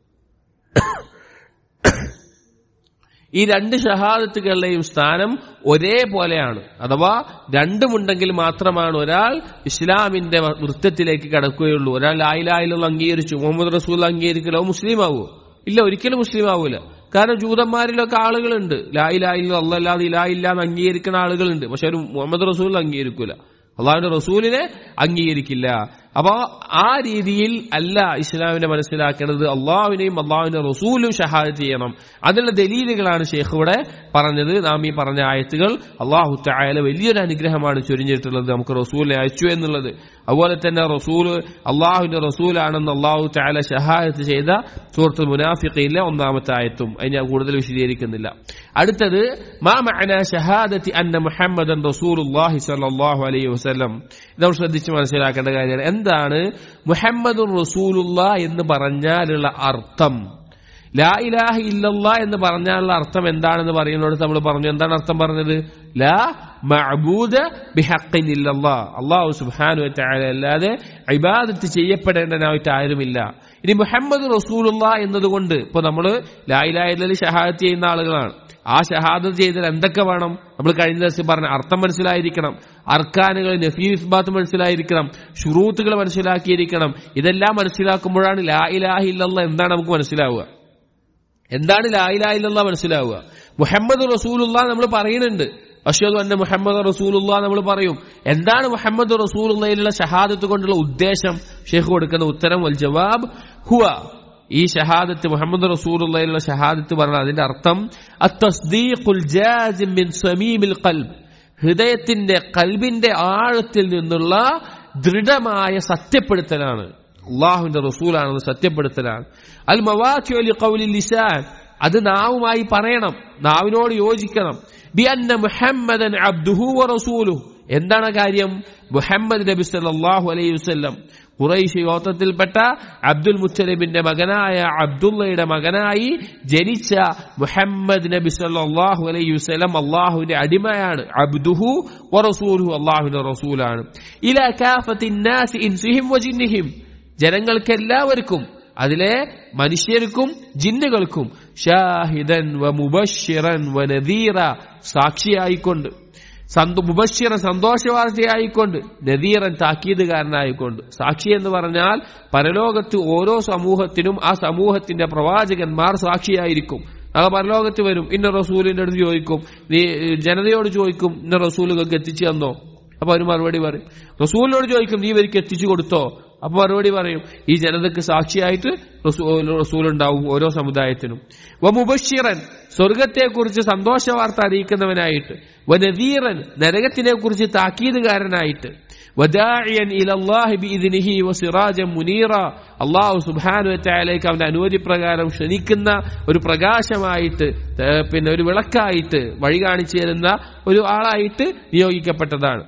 ഈ രണ്ട് ഷഹാദത്തുകളുടെയും സ്ഥാനം ഒരേപോലെയാണ് അഥവാ രണ്ടുമുണ്ടെങ്കിൽ മാത്രമാണ് ഒരാൾ ഇസ്ലാമിന്റെ വൃത്തത്തിലേക്ക് കടക്കുകയുള്ളൂ ഒരാൾ ലായിലായിലുള്ള അംഗീകരിച്ചു മുഹമ്മദ് റസൂൽ അംഗീകരിക്കലോ മുസ്ലിം ആവുമോ ഇല്ല ഒരിക്കലും മുസ്ലിം ആവൂല കാരണം ജൂതന്മാരിലൊക്കെ ആളുകളുണ്ട് ലായിലായില്ല അല്ലല്ലാതെ ഇലായില്ല എന്ന് അംഗീകരിക്കുന്ന ആളുകളുണ്ട് പക്ഷെ ഒരു മുഹമ്മദ് റസൂൽ അംഗീകരിക്കൂല അള്ളാഹുവിന്റെ റസൂലിനെ അംഗീകരിക്കില്ല അപ്പോ ആ രീതിയിൽ അല്ല ഇസ്ലാമിനെ മനസ്സിലാക്കേണ്ടത് അള്ളാഹുവിനെയും അള്ളാഹുവിന്റെ റസൂലും ഷഹാദ് ചെയ്യണം അതിനുള്ള ദലീലുകളാണ് ഷെയ്ഖ് ഇവിടെ പറഞ്ഞത് നാം ഈ പറഞ്ഞ ആയത്തുകൾ അള്ളാഹു തായാല വലിയൊരു അനുഗ്രഹമാണ് ചൊരിഞ്ഞിട്ടുള്ളത് നമുക്ക് റസൂലിനെ അയച്ചു എന്നുള്ളത് അതുപോലെ തന്നെ റസൂല് അള്ളാഹുവിന്റെ റസൂലാണെന്ന് അള്ളാഹു തായാല ഷഹാദത്ത് ചെയ്ത സുഹൃത്ത് മുനാഫിഖയിലെ ഒന്നാമത്തെ ആയത്തും അത് ഞാൻ കൂടുതൽ വിശദീകരിക്കുന്നില്ല അടുത്തത് മാ മഅന ഷഹാദത്തി അന്ന മുഹമ്മദൻ റസൂലുള്ളാഹി സ്വല്ലല്ലാഹു അലൈഹി വസല്ലം ഇത് നമ്മൾ ശ്രദ്ധിച്ച് മനസ്സിലാക്കേണ്ട കാര്യമാണ് എന്താണ് മുഹമ്മദുർ റസൂലുള്ള എന്ന് പറഞ്ഞാലുള്ള അർത്ഥം ലാ ഇലാഹ ഇല്ലല്ല എന്ന് പറഞ്ഞാലുള്ള അർത്ഥം എന്താണെന്ന് പറയുന്നിടത്ത് നമ്മൾ പറഞ്ഞു എന്താണ് അർത്ഥം പറഞ്ഞത് ലാ മഅബൂദ ബിഹഖിൻ ഇല്ലല്ലാ അല്ലാഹു സുബ്ഹാനഹു വതആല അല്ലാതെ ഇബാദത്ത് ചെയ്യപ്പെടേണ്ടനായിട്ട് ആരുമില്ല ഇനി മുഹമ്മദ് റസൂലുള്ള എന്നതുകൊണ്ട് ഇപ്പൊ നമ്മൾ ലാ ഇലാഹ ഇല്ലല്ലി ഷഹാദത്ത് ചെയ്യുന്ന ആളുകളാണ് ആ ഷഹാദത്ത് ചെയ്തതിൽ എന്തൊക്കെ വേണം നമ്മൾ കഴിഞ്ഞ ദിവസം പറഞ്ഞ അർത്ഥം മനസ്സിലായിരിക്കണം അർക്കാനുകൾ നഫീ ഇസ്ബാത്ത് മനസ്സിലായിരിക്കണം ഷുറൂത്തുകൾ മനസ്സിലാക്കിയിരിക്കണം ഇതെല്ലാം മനസ്സിലാക്കുമ്പോഴാണ് ലാ ഇലാഹ ഇല്ലല്ല എന്താണ് നമുക്ക് മനസ്സിലാവുക എന്താണ് ലാ ഇലാഹ ഇല്ലല്ല മനസ്സിലാവുക മുഹമ്മദ് റസൂലുള്ള നമ്മൾ പറയുന്നുണ്ട് അഷ്ഹദു അന്ന മുഹമ്മദ് റസൂലുള്ള നമ്മൾ പറയും എന്താണ് മുഹമ്മദ് റസൂലുള്ളയിലുള്ള ഷഹാദത്ത് കൊണ്ടുള്ള ഉദ്ദേശം ഷെയ്ഖ് കൊടുക്കുന്ന ഉത്തരം വൽ ജവാബ് ഹുവ ഈ ഷഹാദത്ത് മുഹമ്മദ് റസൂലുള്ളയിലുള്ള ഷഹാദത്ത് പറഞ്ഞാൽ അതിന്റെ അർത്ഥം അത്തസ്ദീഖുൽ ജാസിം മിൻ സമീമിൽ ഖൽബ് ഹൃദയത്തിന്റെ കൽബിന്റെ ആഴത്തിൽ നിന്നുള്ള ദൃഢമായ സത്യപ്പെടുത്തലാണ് അള്ളാഹുവിന്റെ റസൂലാണെന്ന് സത്യപ്പെടുത്തലാണ് അൽ മവാഖി അലി ഖൗലി ലിസാൻ അത് നാവുമായി പറയണം നാവിനോട് യോജിക്കണം ബി അന്ന മുഹമ്മദൻ അബ്ദുഹു വ റസൂലുഹു എന്താണ് കാര്യം മുഹമ്മദ് നബി സല്ലല്ലാഹു അലൈഹി വസല്ലം ഖുറൈശ് ഗോത്രത്തിൽപ്പെട്ട അബ്ദുൽ മുത്തലിബിന്റെ മകനായ അബ്ദുള്ളയുടെ മകനായി ജനിച്ച മുഹമ്മദ് നബി സല്ലല്ലാഹു അലൈഹി വസല്ലം അള്ളാഹുവിന്റെ അടിമയാണ് അബ്ദുഹു വറസൂലുഹു അള്ളാഹുവിന്റെ റസൂലാണ് ഇലാ കാഫത്തിൻ നാസി ഇൻസിഹിം വജിന്നിഹിം ജനങ്ങൾക്കെല്ലാവർക്കും അതിലെ മനുഷ്യർക്കും ജിന്നുകൾക്കും ഷാഹിദൻ വ മുബഷിറൻ വ നദീറ സാക്ഷിയായിക്കൊണ്ട് സന്തോ മുബഷിറൻ സന്തോഷവാർത്തയായിക്കൊണ്ട് നദീറൻ താക്കീതുകാരനായിക്കൊണ്ട് സാക്ഷി എന്ന് പറഞ്ഞാൽ പരലോകത്ത് ഓരോ സമൂഹത്തിനും ആ സമൂഹത്തിന്റെ പ്രവാചകന്മാർ സാക്ഷിയായിരിക്കും അത് പരലോകത്ത് വരും ഇന്ന റസൂലിന്റെ അടുത്ത് ചോദിക്കും നീ ജനതയോട് ചോദിക്കും ഇന്ന റസൂലുകൾക്ക് എത്തിച്ചു തന്നോ അപ്പൊ അവർ മറുപടി പറയും റസൂലിനോട് ചോദിക്കും നീ ഇവർക്ക് എത്തിച്ചു കൊടുത്തോ അപ്പൊ മറുപടി പറയും ഈ ജനതക്ക് സാക്ഷിയായിട്ട് റസൂൽ ഉണ്ടാവും ഓരോ സമുദായത്തിനും വമുബഷിറൻ സ്വർഗത്തെക്കുറിച്ച് സന്തോഷ വാർത്ത അറിയിക്കുന്നവനായിട്ട് വനദീറൻ നരകത്തിനെ കുറിച്ച് താക്കീതുകാരനായിട്ട് വദാഇയൻ ഇലല്ലാഹി ബിഇദ്നിഹി വസിറാജൻ മുനീറ അല്ലാഹു സുബ്ഹാനഹു വതആലയ്ക്ക് അവന്റെ അനുമതി പ്രകാരം ക്ഷണിക്കുന്ന ഒരു പ്രകാശമായിട്ട് പിന്നെ ഒരു വിളക്കായിട്ട് വഴി കാണിച്ചു തരുന്ന ഒരു ആളായിട്ട് നിയോഗിക്കപ്പെട്ടതാണ്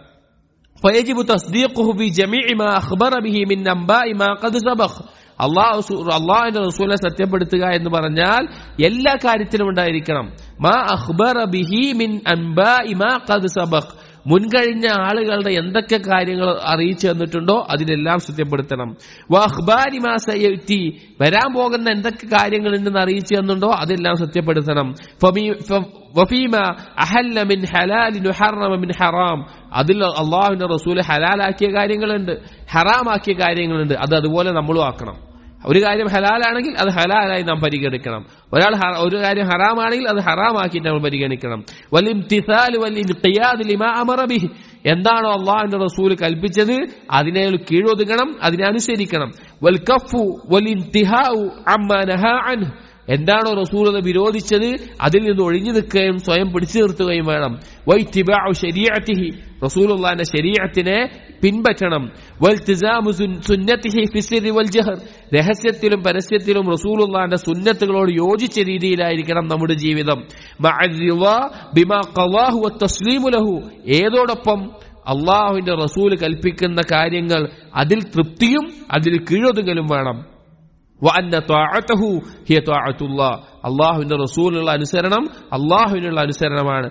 فيجب تصديقه بجميع ما أخبر به من أنباء ما قد سبق അള്ളാഹു അള്ളാഹുവിന്റെ റസൂലിനെ സത്യപ്പെടുത്തുക എന്ന് പറഞ്ഞാൽ എല്ലാ കാര്യത്തിലും ഉണ്ടായിരിക്കണം മാ അഖ്ബറ ബിഹി മിൻ അൻബാ ഇമാ ഖദ് സബഖ് മുൻകഴിഞ്ഞ ആളുകളുടെ എന്തൊക്കെ കാര്യങ്ങൾ അറിയിച്ചു തന്നിട്ടുണ്ടോ അതിനെല്ലാം സത്യപ്പെടുത്തണം വഹ്ബാരി മാസി വരാൻ പോകുന്ന എന്തൊക്കെ കാര്യങ്ങൾ ഉണ്ടെന്ന് അറിയിച്ചു തന്നുണ്ടോ അതെല്ലാം സത്യപ്പെടുത്തണം വഫീമ അഹല്ല മിൻ ഹലാലിൻ ഹറമ മിൻ ഹറാം അതിൽ അള്ളാഹുവിന്റെ റസൂല് ഹലാലാക്കിയ കാര്യങ്ങളുണ്ട് ഹറാമാക്കിയ കാര്യങ്ങളുണ്ട് അത് അതുപോലെ നമ്മളും ആക്കണം ഒരു കാര്യം ഹലാലാണെങ്കിൽ അത് ഹലാലായി നാം പരിഗണിക്കണം ഒരാൾ ഒരു കാര്യം ഹറാമാണെങ്കിൽ അത് ഹറാമാക്കിയിട്ട് നമ്മൾ പരിഗണിക്കണം വലിയ എന്താണോ അള്ളാഹിന്റെ റസൂല് കൽപ്പിച്ചത് അതിനെ കീഴൊതുങ്ങണം അതിനെ അനുസരിക്കണം വൽ കഫു വൽ എന്താണോ റസൂൽ വിരോധിച്ചത് അതിൽ നിന്ന് ഒഴിഞ്ഞു നിൽക്കുകയും സ്വയം പിടിച്ചു നിർത്തുകയും വേണം വൈത്തിബാഉ ശരീഅത്തിഹി റസൂലുള്ളാഹിന്റെ ശരീഅത്തിനെ പിൻപറ്റണം വൽതിസാമു സുന്നത്തിഹി ഫിസ്സിരി വൽ ജഹർ രഹസ്യത്തിലും പരസ്യത്തിലും റസൂലുള്ളാഹിന്റെ സുന്നത്തുകളോട് യോജിച്ച രീതിയിലായിരിക്കണം നമ്മുടെ ജീവിതം ബിമാ ഖളാഹു വത്തസ്ലീമു ലഹു ഏതോടൊപ്പം അള്ളാഹുവിന്റെ റസൂല് കൽപ്പിക്കുന്ന കാര്യങ്ങൾ അതിൽ തൃപ്തിയും അതിൽ കീഴൊതുങ്ങലും വേണം അള്ളാഹുവിന്റെ റസൂലുള്ള അനുസരണം അള്ളാഹുവിനുള്ള അനുസരണമാണ്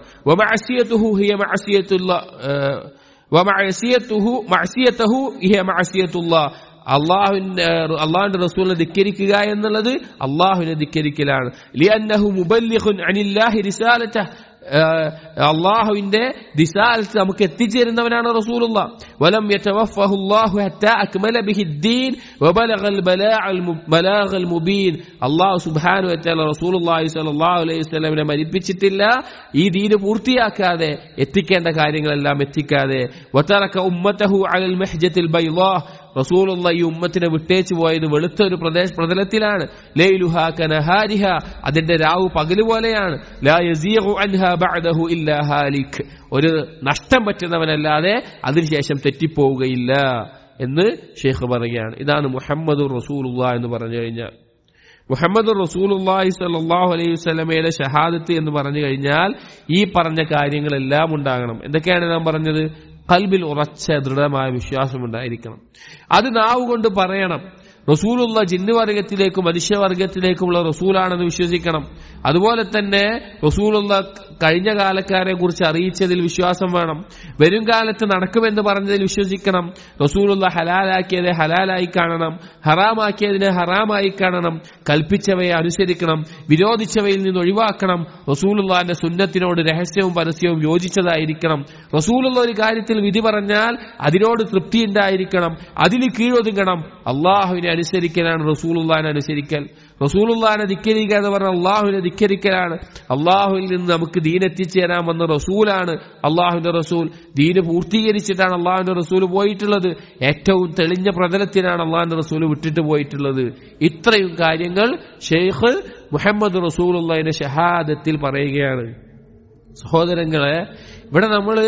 അള്ളാഹുവിന്റെ അള്ളാഹുവിന്റെ റസൂലിനെ ധിക്കരിക്കുക എന്നുള്ളത് അള്ളാഹുവിനെ ധിക്കരിക്കലാണ് ലിയന്നഹു മുബല്ലിഖുൻ അനില്ലാഹി റിസാലത അള്ളാഹുവിന്റെ ദിശാലത്ത് നമുക്ക് എത്തിച്ചേരുന്നവനാണ് റസൂലുള്ള വലം യതവഫഹു അല്ലാഹു ഹത്താ അക്മല ബിഹി الدين وبلغ البلاغ البلاغ المبين അല്ലാഹു സുബ്ഹാനഹു വ തആല റസൂലുള്ളാഹി സ്വല്ലല്ലാഹു അലൈഹി വസല്ലമനെ മരിപ്പിച്ചിട്ടില്ല ഈ ദീന് പൂർത്തിയാക്കാതെ എത്തിക്കേണ്ട കാര്യങ്ങളെല്ലാം എത്തിക്കാതെ വതറക ഉമ്മതഹു അലൽ മഹ്ജത്തിൽ ബൈളാ റസൂലുള്ള ഈ ഉമ്മത്തിനെ വിട്ടേച്ചു പോയത് വെളുത്ത ഒരു പ്രദേശ പ്രതലത്തിലാണ് ലൈലുഹ കനഹാരിഹ അതിന്റെ രാവ് പകല് പോലെയാണ് ലാ യസീഗു അൻഹ ബഅദഹു ഇല്ലാ ഹാലിക് ഒരു നഷ്ടം പറ്റുന്നവനല്ലാതെ അതിനുശേഷം തെറ്റിപ്പോവുകയില്ല എന്ന് ഷെയ്ഖ് പറയുകയാണ് ഇതാണ് മുഹമ്മദ് റസൂലുള്ള എന്ന് പറഞ്ഞു കഴിഞ്ഞാൽ മുഹമ്മദ് റസൂലുള്ളാഹി സ്വല്ലല്ലാഹു അലൈഹി വസല്ലമയുടെ ഷഹാദത്ത് എന്ന് പറഞ്ഞു കഴിഞ്ഞാൽ ഈ പറഞ്ഞ കാര്യങ്ങളെല്ലാം ഉണ്ടാകണം എന്തൊക്കെയാണ് നാം പറഞ്ഞത് കൽബിൽ ഉറച്ച ദൃഢമായ വിശ്വാസം ഉണ്ടായിരിക്കണം അത് നാവ് കൊണ്ട് പറയണം റസൂലുള്ള ജിന്ന് വർഗത്തിലേക്കും മനുഷ്യവർഗത്തിലേക്കുമുള്ള റസൂലാണെന്ന് വിശ്വസിക്കണം അതുപോലെ തന്നെ റസൂലുള്ള കഴിഞ്ഞ കാലക്കാരെ കുറിച്ച് അറിയിച്ചതിൽ വിശ്വാസം വേണം വരും കാലത്ത് നടക്കുമെന്ന് പറഞ്ഞതിൽ വിശ്വസിക്കണം റസൂലുള്ള ഹലാലാക്കിയതെ ഹലാലായി കാണണം ഹറാമാക്കിയതിനെ ഹറാമായി കാണണം കൽപ്പിച്ചവയെ അനുസരിക്കണം വിരോധിച്ചവയിൽ നിന്ന് ഒഴിവാക്കണം റസൂലുള്ളാന്റെ സുന്നത്തിനോട് രഹസ്യവും പരസ്യവും യോജിച്ചതായിരിക്കണം റസൂലുള്ള ഒരു കാര്യത്തിൽ വിധി പറഞ്ഞാൽ അതിനോട് തൃപ്തി ഉണ്ടായിരിക്കണം അതിൽ കീഴൊതുങ്ങണം അള്ളാഹുവിനെ അനുസരിക്കലാണ് റസൂലുള്ളാനെ അനുസരിക്കൽ റസൂലുള്ളാനെ ധിക്കരിക്കുക എന്ന് പറഞ്ഞാൽ അള്ളാഹുവിനെ ധിക്കരിക്കലാണ് അള്ളാഹുവിൽ നിന്ന് നമുക്ക് ദീൻ എത്തിച്ചേരാൻ വന്ന റസൂലാണ് അള്ളാഹുവിന്റെ റസൂൽ ദീന് പൂർത്തീകരിച്ചിട്ടാണ് അള്ളാഹുവിന്റെ റസൂൽ പോയിട്ടുള്ളത് ഏറ്റവും തെളിഞ്ഞ പ്രതലത്തിനാണ് അള്ളാഹുവിന്റെ റസൂൽ വിട്ടിട്ട് പോയിട്ടുള്ളത് ഇത്രയും കാര്യങ്ങൾ ഷെയ്ഖ് മുഹമ്മദ് റസൂലുള്ളതിന്റെ ഷഹാദത്തിൽ പറയുകയാണ് സഹോദരങ്ങളെ ഇവിടെ നമ്മള്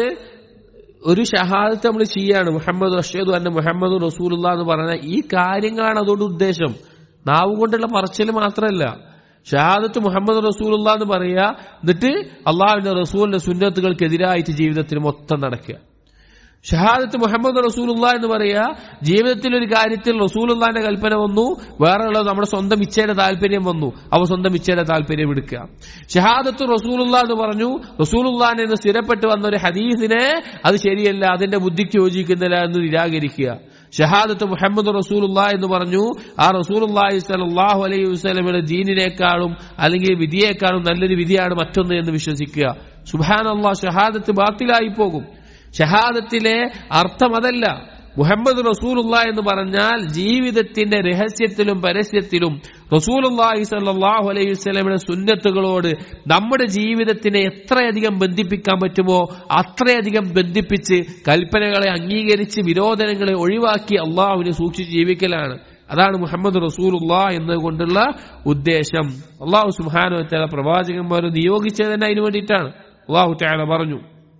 ഒരു ഷഹാദത്ത് നമ്മൾ ചെയ്യാണ് മുഹമ്മദ് റഷീദ് അന്നെ മുഹമ്മദ് റസൂലുള്ള എന്ന് പറഞ്ഞ ഈ കാര്യങ്ങളാണ് അതുകൊണ്ട് ഉദ്ദേശം നാവ് കൊണ്ടുള്ള പറച്ചിൽ മാത്രമല്ല ഷഹാദത്ത് മുഹമ്മദ് റസൂലുള്ള എന്ന് പറയുക എന്നിട്ട് അള്ളാഹുവിന്റെ റസൂലിന്റെ സുന്നത്തുകൾക്കെതിരായിട്ട് ജീവിതത്തിൽ മൊത്തം നടക്കുക ഷഹാദത്ത് മുഹമ്മദ് റസൂലുള്ള എന്ന് പറയുക ജീവിതത്തിൽ ഒരു കാര്യത്തിൽ റസൂലുള്ളാന്റെ കൽപ്പന വന്നു വേറെ ഉള്ളത് നമ്മുടെ സ്വന്തം ഇച്ഛയുടെ താല്പര്യം വന്നു അവ സ്വന്തം ഇച്ഛയുടെ താല്പര്യം എടുക്കുക ഷഹാദത്ത് റസൂലുള്ള എന്ന് പറഞ്ഞു റസൂലുള്ളാൻ എന്ന് സ്ഥിരപ്പെട്ട് വന്ന ഒരു ഹദീസിനെ അത് ശരിയല്ല അതിന്റെ ബുദ്ധിക്ക് യോജിക്കുന്നില്ല എന്ന് നിരാകരിക്കുക ഷഹാദത്ത് മുഹമ്മദ് റസൂലുള്ള എന്ന് പറഞ്ഞു ആ റസൂലുള്ളാഹി സ്വല്ലല്ലാഹു അലൈഹി വസല്ലമയുടെ ദീനിനേക്കാളും അല്ലെങ്കിൽ വിധിയേക്കാളും നല്ലൊരു വിധിയാണ് മറ്റൊന്ന് എന്ന് വിശ്വസിക്കുക സുബാനല്ലാ ഷഹാദത്ത് ബാത്തിലായി പോകും ഷഹാദത്തിലെ അർത്ഥം അതല്ല മുഹമ്മദ് റസൂലുള്ള എന്ന് പറഞ്ഞാൽ ജീവിതത്തിന്റെ രഹസ്യത്തിലും പരസ്യത്തിലും റസൂലുള്ളാഹി സ്വല്ലല്ലാഹു അലൈഹി വസല്ലമയുടെ സുന്നത്തുകളോട് നമ്മുടെ ജീവിതത്തിനെ എത്രയധികം ബന്ധിപ്പിക്കാൻ പറ്റുമോ അത്രയധികം ബന്ധിപ്പിച്ച് കൽപ്പനകളെ അംഗീകരിച്ച് വിരോധനങ്ങളെ ഒഴിവാക്കി അള്ളാഹുവിനെ സൂക്ഷിച്ച് ജീവിക്കലാണ് അതാണ് മുഹമ്മദ് റസൂലുള്ള എന്നതുകൊണ്ടുള്ള ഉദ്ദേശം അള്ളാഹു സുഹാനു ചില പ്രവാചകന്മാരെ നിയോഗിച്ചത് തന്നെ അതിനു വേണ്ടിയിട്ടാണ് അള്ളാഹു ചാല പറഞ്ഞു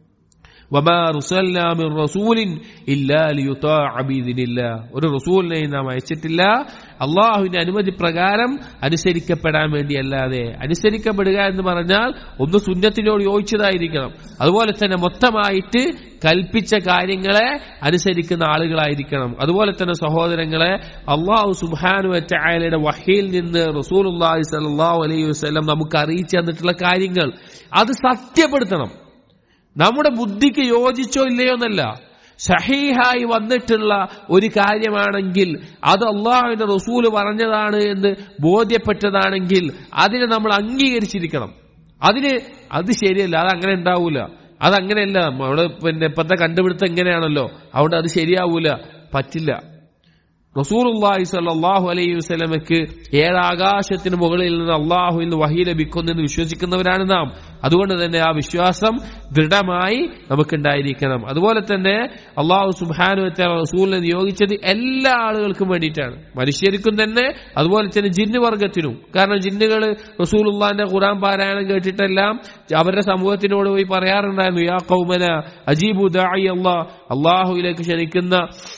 വമാ റുസൽനാ മിൻ റസൂലിൻ ഇല്ലാ ലിയുതാഅ ബിഇذനില്ലാ ഒരു റസൂലിനെയും നാം അയച്ചിട്ടില്ല അള്ളാഹുവിന്റെ അനുമതി പ്രകാരം അനുസരിക്കപ്പെടാൻ വേണ്ടി അല്ലാതെ അനുസരിക്കപ്പെടുക എന്ന് പറഞ്ഞാൽ ഒന്ന് സുന്നത്തിനോട് യോജിച്ചതായിരിക്കണം അതുപോലെ തന്നെ മൊത്തമായിട്ട് കൽപ്പിച്ച കാര്യങ്ങളെ അനുസരിക്കുന്ന ആളുകളായിരിക്കണം അതുപോലെ തന്നെ സഹോദരങ്ങളെ അള്ളാഹു സുബാനു വച്ചായാലയുടെ വഹയിൽ നിന്ന് റസൂൽ അള്ളാഹി സലാഹു അലൈഹി വസ്ലം നമുക്ക് അറിയിച്ചു തന്നിട്ടുള്ള കാര്യങ്ങൾ അത് സത്യപ്പെടുത്തണം നമ്മുടെ ബുദ്ധിക്ക് യോജിച്ചോ ഇല്ലയോ എന്നല്ല സഹീഹായി വന്നിട്ടുള്ള ഒരു കാര്യമാണെങ്കിൽ അത് അള്ളാഹുവിന്റെ റസൂല് പറഞ്ഞതാണ് എന്ന് ബോധ്യപ്പെട്ടതാണെങ്കിൽ അതിനെ നമ്മൾ അംഗീകരിച്ചിരിക്കണം അതിന് അത് ശരിയല്ല അത് അങ്ങനെ ഉണ്ടാവൂല അതങ്ങനെയല്ല നമ്മള് പിന്നെ ഇപ്പത്തെ കണ്ടുപിടുത്തം എങ്ങനെയാണല്ലോ അതുകൊണ്ട് അത് ശരിയാവൂല പറ്റില്ല റസൂലുള്ളാഹി സ്വല്ലല്ലാഹു അലൈഹി വസല്ലമക്ക് ഏഴാകാശത്തിന് മുകളിൽ നിന്ന് അള്ളാഹുവിൽ നിന്ന് വഹി ലഭിക്കുന്നെന്ന് വിശ്വസിക്കുന്നവരാണ് നാം അതുകൊണ്ട് തന്നെ ആ വിശ്വാസം ദൃഢമായി നമുക്കുണ്ടായിരിക്കണം അതുപോലെ തന്നെ അള്ളാഹു സുബാനു റസൂലിനെ നിയോഗിച്ചത് എല്ലാ ആളുകൾക്കും വേണ്ടിയിട്ടാണ് മനുഷ്യർക്കും തന്നെ അതുപോലെ തന്നെ ജിന്ന് വർഗത്തിനും കാരണം ജിന്നുകൾ റസൂലുള്ളാന്റെ ഖുറാൻ പാരായണം കേട്ടിട്ടെല്ലാം അവരുടെ സമൂഹത്തിനോട് പോയി പറയാറുണ്ടായിരുന്നു യാ കൗമന അജീബു ദായി അള്ളാഹ് അള്ളാഹുവിലേക്ക് ക്ഷണിക്കുന്ന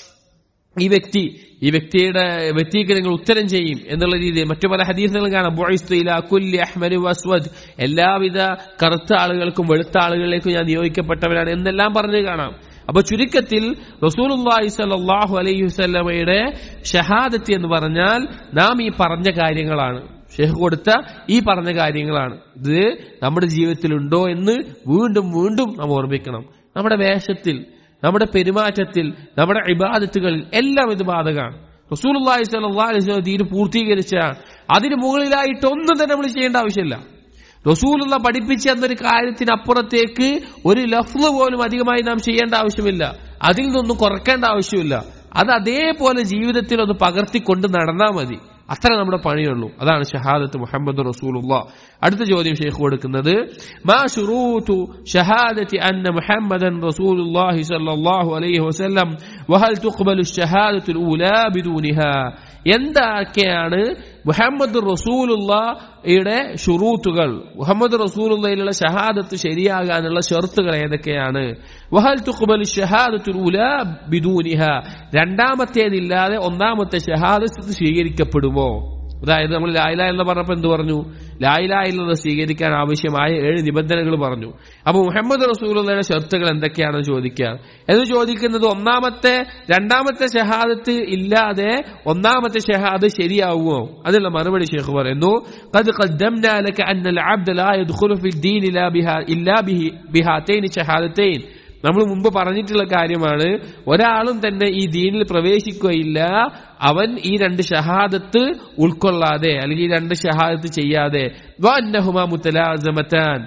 ഈ വ്യക്തി ഈ വ്യക്തിയുടെ വ്യക്തിക്ക് നിങ്ങൾ ഉത്തരം ചെയ്യും എന്നുള്ള രീതിയിൽ മറ്റു പല ഹദീസുകളും കാണാം കുല്ലി അഹ്മദ് വസ്വദ് എല്ലാവിധ കറുത്ത ആളുകൾക്കും വെളുത്ത ആളുകളിലേക്കും ഞാൻ നിയോഗിക്കപ്പെട്ടവരാണ് എന്നെല്ലാം പറഞ്ഞു കാണാം അപ്പൊ ചുരുക്കത്തിൽ റസൂലുള്ളാഹി സ്വല്ലല്ലാഹു അലൈഹി വസല്ലമയുടെ ഷഹാദത്ത് എന്ന് പറഞ്ഞാൽ നാം ഈ പറഞ്ഞ കാര്യങ്ങളാണ് ഷെയ്ഖ് കൊടുത്ത ഈ പറഞ്ഞ കാര്യങ്ങളാണ് ഇത് നമ്മുടെ ജീവിതത്തിൽ ഉണ്ടോ എന്ന് വീണ്ടും വീണ്ടും നാം ഓർമ്മിക്കണം നമ്മുടെ വേഷത്തിൽ നമ്മുടെ പെരുമാറ്റത്തിൽ നമ്മുടെ ഇബാദത്തുകളിൽ എല്ലാം ഇത് ബാധകമാണ് റസൂലുള്ളാഹി സ്വല്ലല്ലാഹു അലൈഹി വസല്ലം ദീന് പൂർത്തീകരിച്ച അതിന് മുകളിലായിട്ട് ഒന്നും തന്നെ നമ്മൾ ചെയ്യേണ്ട ആവശ്യമില്ല റസൂലുള്ള പഠിപ്പിച്ച എന്നൊരു കാര്യത്തിനപ്പുറത്തേക്ക് ഒരു ലഫ്ല് പോലും അധികമായി നാം ചെയ്യേണ്ട ആവശ്യമില്ല അതിൽ നിന്നൊന്നും കുറയ്ക്കേണ്ട ആവശ്യമില്ല അത് അതേപോലെ ജീവിതത്തിൽ ഒന്ന് പകർത്തിക്കൊണ്ട് നടന്നാൽ മതി അത്ര നമ്മുടെ പണിയുള്ളൂ അതാണ് ഷഹാദത്ത് മുഹമ്മദ് റസൂലുള്ള അടുത്ത ചോദ്യം ഷെയ്ഖ് കൊടുക്കുന്നത് മാ ഷുറൂതു ഷഹാദത്തി അന്ന മുഹമ്മദൻ റസൂലുള്ളാഹി സ്വല്ലല്ലാഹു അലൈഹി വസല്ലം വഹൽ തുഖ്ബലു ഷഹാദത്തുൽ ഊലാ ബിദൂനിഹാ എന്തൊക്കെയാണ് മുഹമ്മദ് റസൂലുള്ളയുടെ ഷുറൂത്തുകൾ മുഹമ്മദ് റസൂലുള്ളയിലുള്ള ഷഹാദത്ത് ശരിയാകാനുള്ള ഷർത്തുകൾ ഏതൊക്കെയാണ് വഹൽ തുഖ്ബലു ഷഹാദത്തുൽ ഊലാ ബിദൂനിഹ രണ്ടാമത്തേതില്ലാതെ ഒന്നാമത്തെ ഷഹാദത്ത് സ്വീകരിക്കപ്പെടുമോ അതായത് നമ്മൾ ലായില എന്ന് പറഞ്ഞപ്പോൾ എന്ത് പറഞ്ഞു ലായില എന്നത് സ്വീകരിക്കാൻ ആവശ്യമായ ഏഴ് നിബന്ധനകൾ പറഞ്ഞു അപ്പൊ മുഹമ്മദ് റസൂലുള്ളയുടെ ഷർത്തുകൾ എന്തൊക്കെയാണെന്ന് ചോദിക്കുക എന്ന് ചോദിക്കുന്നത് ഒന്നാമത്തെ രണ്ടാമത്തെ ഷഹാദത്ത് ഇല്ലാതെ ഒന്നാമത്തെ ഷഹാദ് ശരിയാവുമോ അതിനുള്ള മറുപടി ഷെയ്ഖ് പറയുന്നു قد قدمنا لك أن العبد لا يدخل في الدين إلا بها إلا به بهاتين شهادتين നമ്മൾ മുമ്പ് പറഞ്ഞിട്ടുള്ള കാര്യമാണ് ഒരാളും തന്നെ ഈ ദീനിൽ പ്രവേശിക്കുകയില്ല അവൻ ഈ രണ്ട് ഷഹാദത്ത് ഉൾക്കൊള്ളാതെ അല്ലെങ്കിൽ ഈ രണ്ട് ഷഹാദത്ത് ചെയ്യാതെ വന്നഹുമാ മുത്തലാസമത്താൻ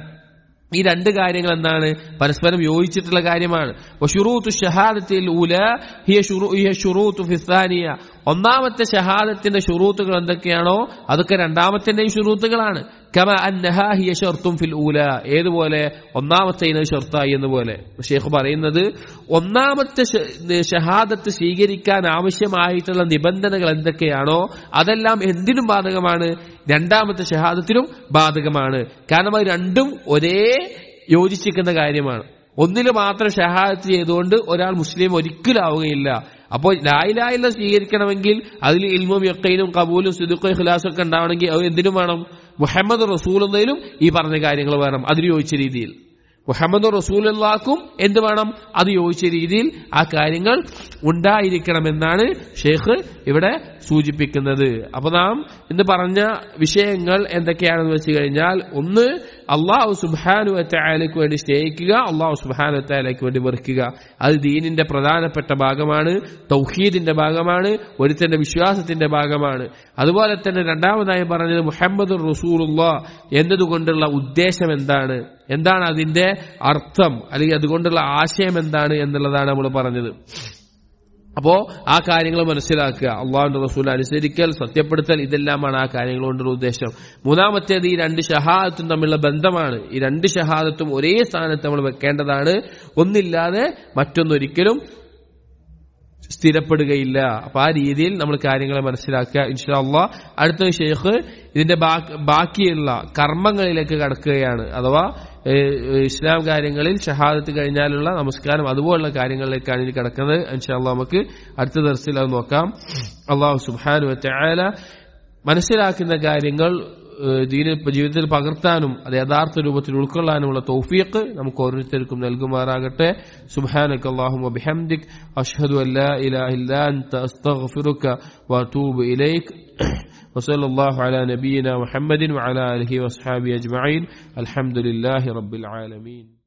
ഈ രണ്ട് കാര്യങ്ങൾ എന്താണ് പരസ്പരം യോജിച്ചിട്ടുള്ള കാര്യമാണ് വശുറൂത്തു ഷഹാദത്തിൽ ഊല ഹിയ ഷുറൂ- ഹിയ ഷുറൂത്തു ഫിസാനിയ ഒന്നാമത്തെ ഷഹാദത്തിന്റെ ഷുറൂത്തുകൾ എന്തൊക്കെയാണോ അതൊക്കെ രണ്ടാമത്തിന്റെയും ഷുറൂത്തുകളാണ് കമ അന്നഹ ഹിയ ഷർത്തും ഫിൽ ഊല ഏതുപോലെ ഒന്നാമത്തെ ഇനം ഷർത്തായി എന്നുപോലെ ഷേഖ് പറയുന്നത് ഒന്നാമത്തെ ഷ- ഷഹാദത്ത് സ്വീകരിക്കാൻ ആവശ്യമായിട്ടുള്ള നിബന്ധനകൾ എന്തൊക്കെയാണോ അതെല്ലാം എന്തിനും ബാധകമാണ് രണ്ടാമത്തെ ഷഹാദത്തിനും ബാധകമാണ് കാരണം അത് രണ്ടും ഒരേ യോജിച്ചിരിക്കുന്ന കാര്യമാണ് ഒന്നിൽ മാത്രം ഷഹാദത്ത് ചെയ്തുകൊണ്ട് ഒരാൾ മുസ്ലിം ഒരിക്കലും ആവുകയില്ല അപ്പോൾ ലായിലായില്ല സ്വീകരിക്കണമെങ്കിൽ അതിൽ ഇൽമും യക്കൈനും കബൂലും സിദുക്കും ഖിലാസും ഒക്കെ ഉണ്ടാവണമെങ്കിൽ അത് എന്തിനും വേണം മുഹമ്മദ് റസൂൽ എന്നതിലും ഈ പറഞ്ഞ കാര്യങ്ങൾ വേണം അതിന് യോജിച്ച രീതിയിൽ മുഹമ്മദ് റസൂലുള്ളാക്കും എന്ത് വേണം അത് യോജിച്ച രീതിയിൽ ആ കാര്യങ്ങൾ ഉണ്ടായിരിക്കണമെന്നാണ് ഷെയ്ഖ് ഇവിടെ സൂചിപ്പിക്കുന്നത് അപ്പൊ നാം ഇന്ന് പറഞ്ഞ വിഷയങ്ങൾ എന്തൊക്കെയാണെന്ന് വെച്ച് കഴിഞ്ഞാൽ ഒന്ന് അള്ളാഹു സുബാനു വറ്റായാലേക്ക് വേണ്ടി സ്നേഹിക്കുക അള്ളാഹു സുബാനു വറ്റായാലേക്ക് വേണ്ടി വെറുക്കുക അത് ദീനിന്റെ പ്രധാനപ്പെട്ട ഭാഗമാണ് തൗഹീദിന്റെ ഭാഗമാണ് ഒരുത്തന്റെ വിശ്വാസത്തിന്റെ ഭാഗമാണ് അതുപോലെ തന്നെ രണ്ടാമതായി പറഞ്ഞത് മുഹമ്മദ് റസൂലുള്ള എന്നതുകൊണ്ടുള്ള ഉദ്ദേശം എന്താണ് എന്താണ് അതിന്റെ അർത്ഥം അല്ലെങ്കിൽ അതുകൊണ്ടുള്ള ആശയം എന്താണ് എന്നുള്ളതാണ് നമ്മൾ പറഞ്ഞത് അപ്പോ ആ കാര്യങ്ങൾ മനസ്സിലാക്കുക അള്ളാഹുന്റെ റസൂൽ അനുസരിക്കൽ സത്യപ്പെടുത്തൽ ഇതെല്ലാമാണ് ആ കാര്യങ്ങൾ കൊണ്ടുള്ള ഉദ്ദേശം മൂന്നാമത്തേത് ഈ രണ്ട് ഷഹാദത്തും തമ്മിലുള്ള ബന്ധമാണ് ഈ രണ്ട് ഷഹാദത്തും ഒരേ സ്ഥാനത്ത് നമ്മൾ വെക്കേണ്ടതാണ് ഒന്നില്ലാതെ മറ്റൊന്നൊരിക്കലും സ്ഥിരപ്പെടുകയില്ല അപ്പൊ ആ രീതിയിൽ നമ്മൾ കാര്യങ്ങളെ മനസ്സിലാക്കുക ഇൻഷാ അള്ളാ അടുത്ത ഷെയ്ഖ് ഇതിന്റെ ബാ- ബാക്കിയുള്ള കർമ്മങ്ങളിലേക്ക് കടക്കുകയാണ് അഥവാ ഏഹ്, ഏഹ്, ഇസ്ലാം കാര്യങ്ങളിൽ ഷഹാദത്ത് കഴിഞ്ഞാലുള്ള നമസ്കാരം അതുപോലുള്ള കാര്യങ്ങളിലേക്കാണ് ഇനി കിടക്കുന്നത് ഇൻഷാ അള്ളാ നമുക്ക് അടുത്ത ദർസിൽ അത് നോക്കാം അള്ളാഹു സുബാനു വറ്റായാല മനസ്സിലാക്കുന്ന കാര്യങ്ങൾ ഏഹ്, ദീനിൽ ജീവിതത്തിൽ പകർത്താനും അത് യഥാർത്ഥ രൂപത്തിൽ ഉൾക്കൊള്ളാനുമുള്ള തൗഫീഖ് നമുക്ക് ഓരോരുത്തർക്കും നൽകുമാറാകട്ടെ സുബ്ഹാനക അല്ലാഹുമ്മ ബിഹംദിക് അഷ്ഹദു അൻ ലാ ഇലാഹ ഇല്ലാ അൻത അസ്തഗ്ഫിറുക വഅതൂബു ഇലൈക് وصلى الله على نبينا محمد وعلى اله واصحابه اجمعين الحمد لله رب العالمين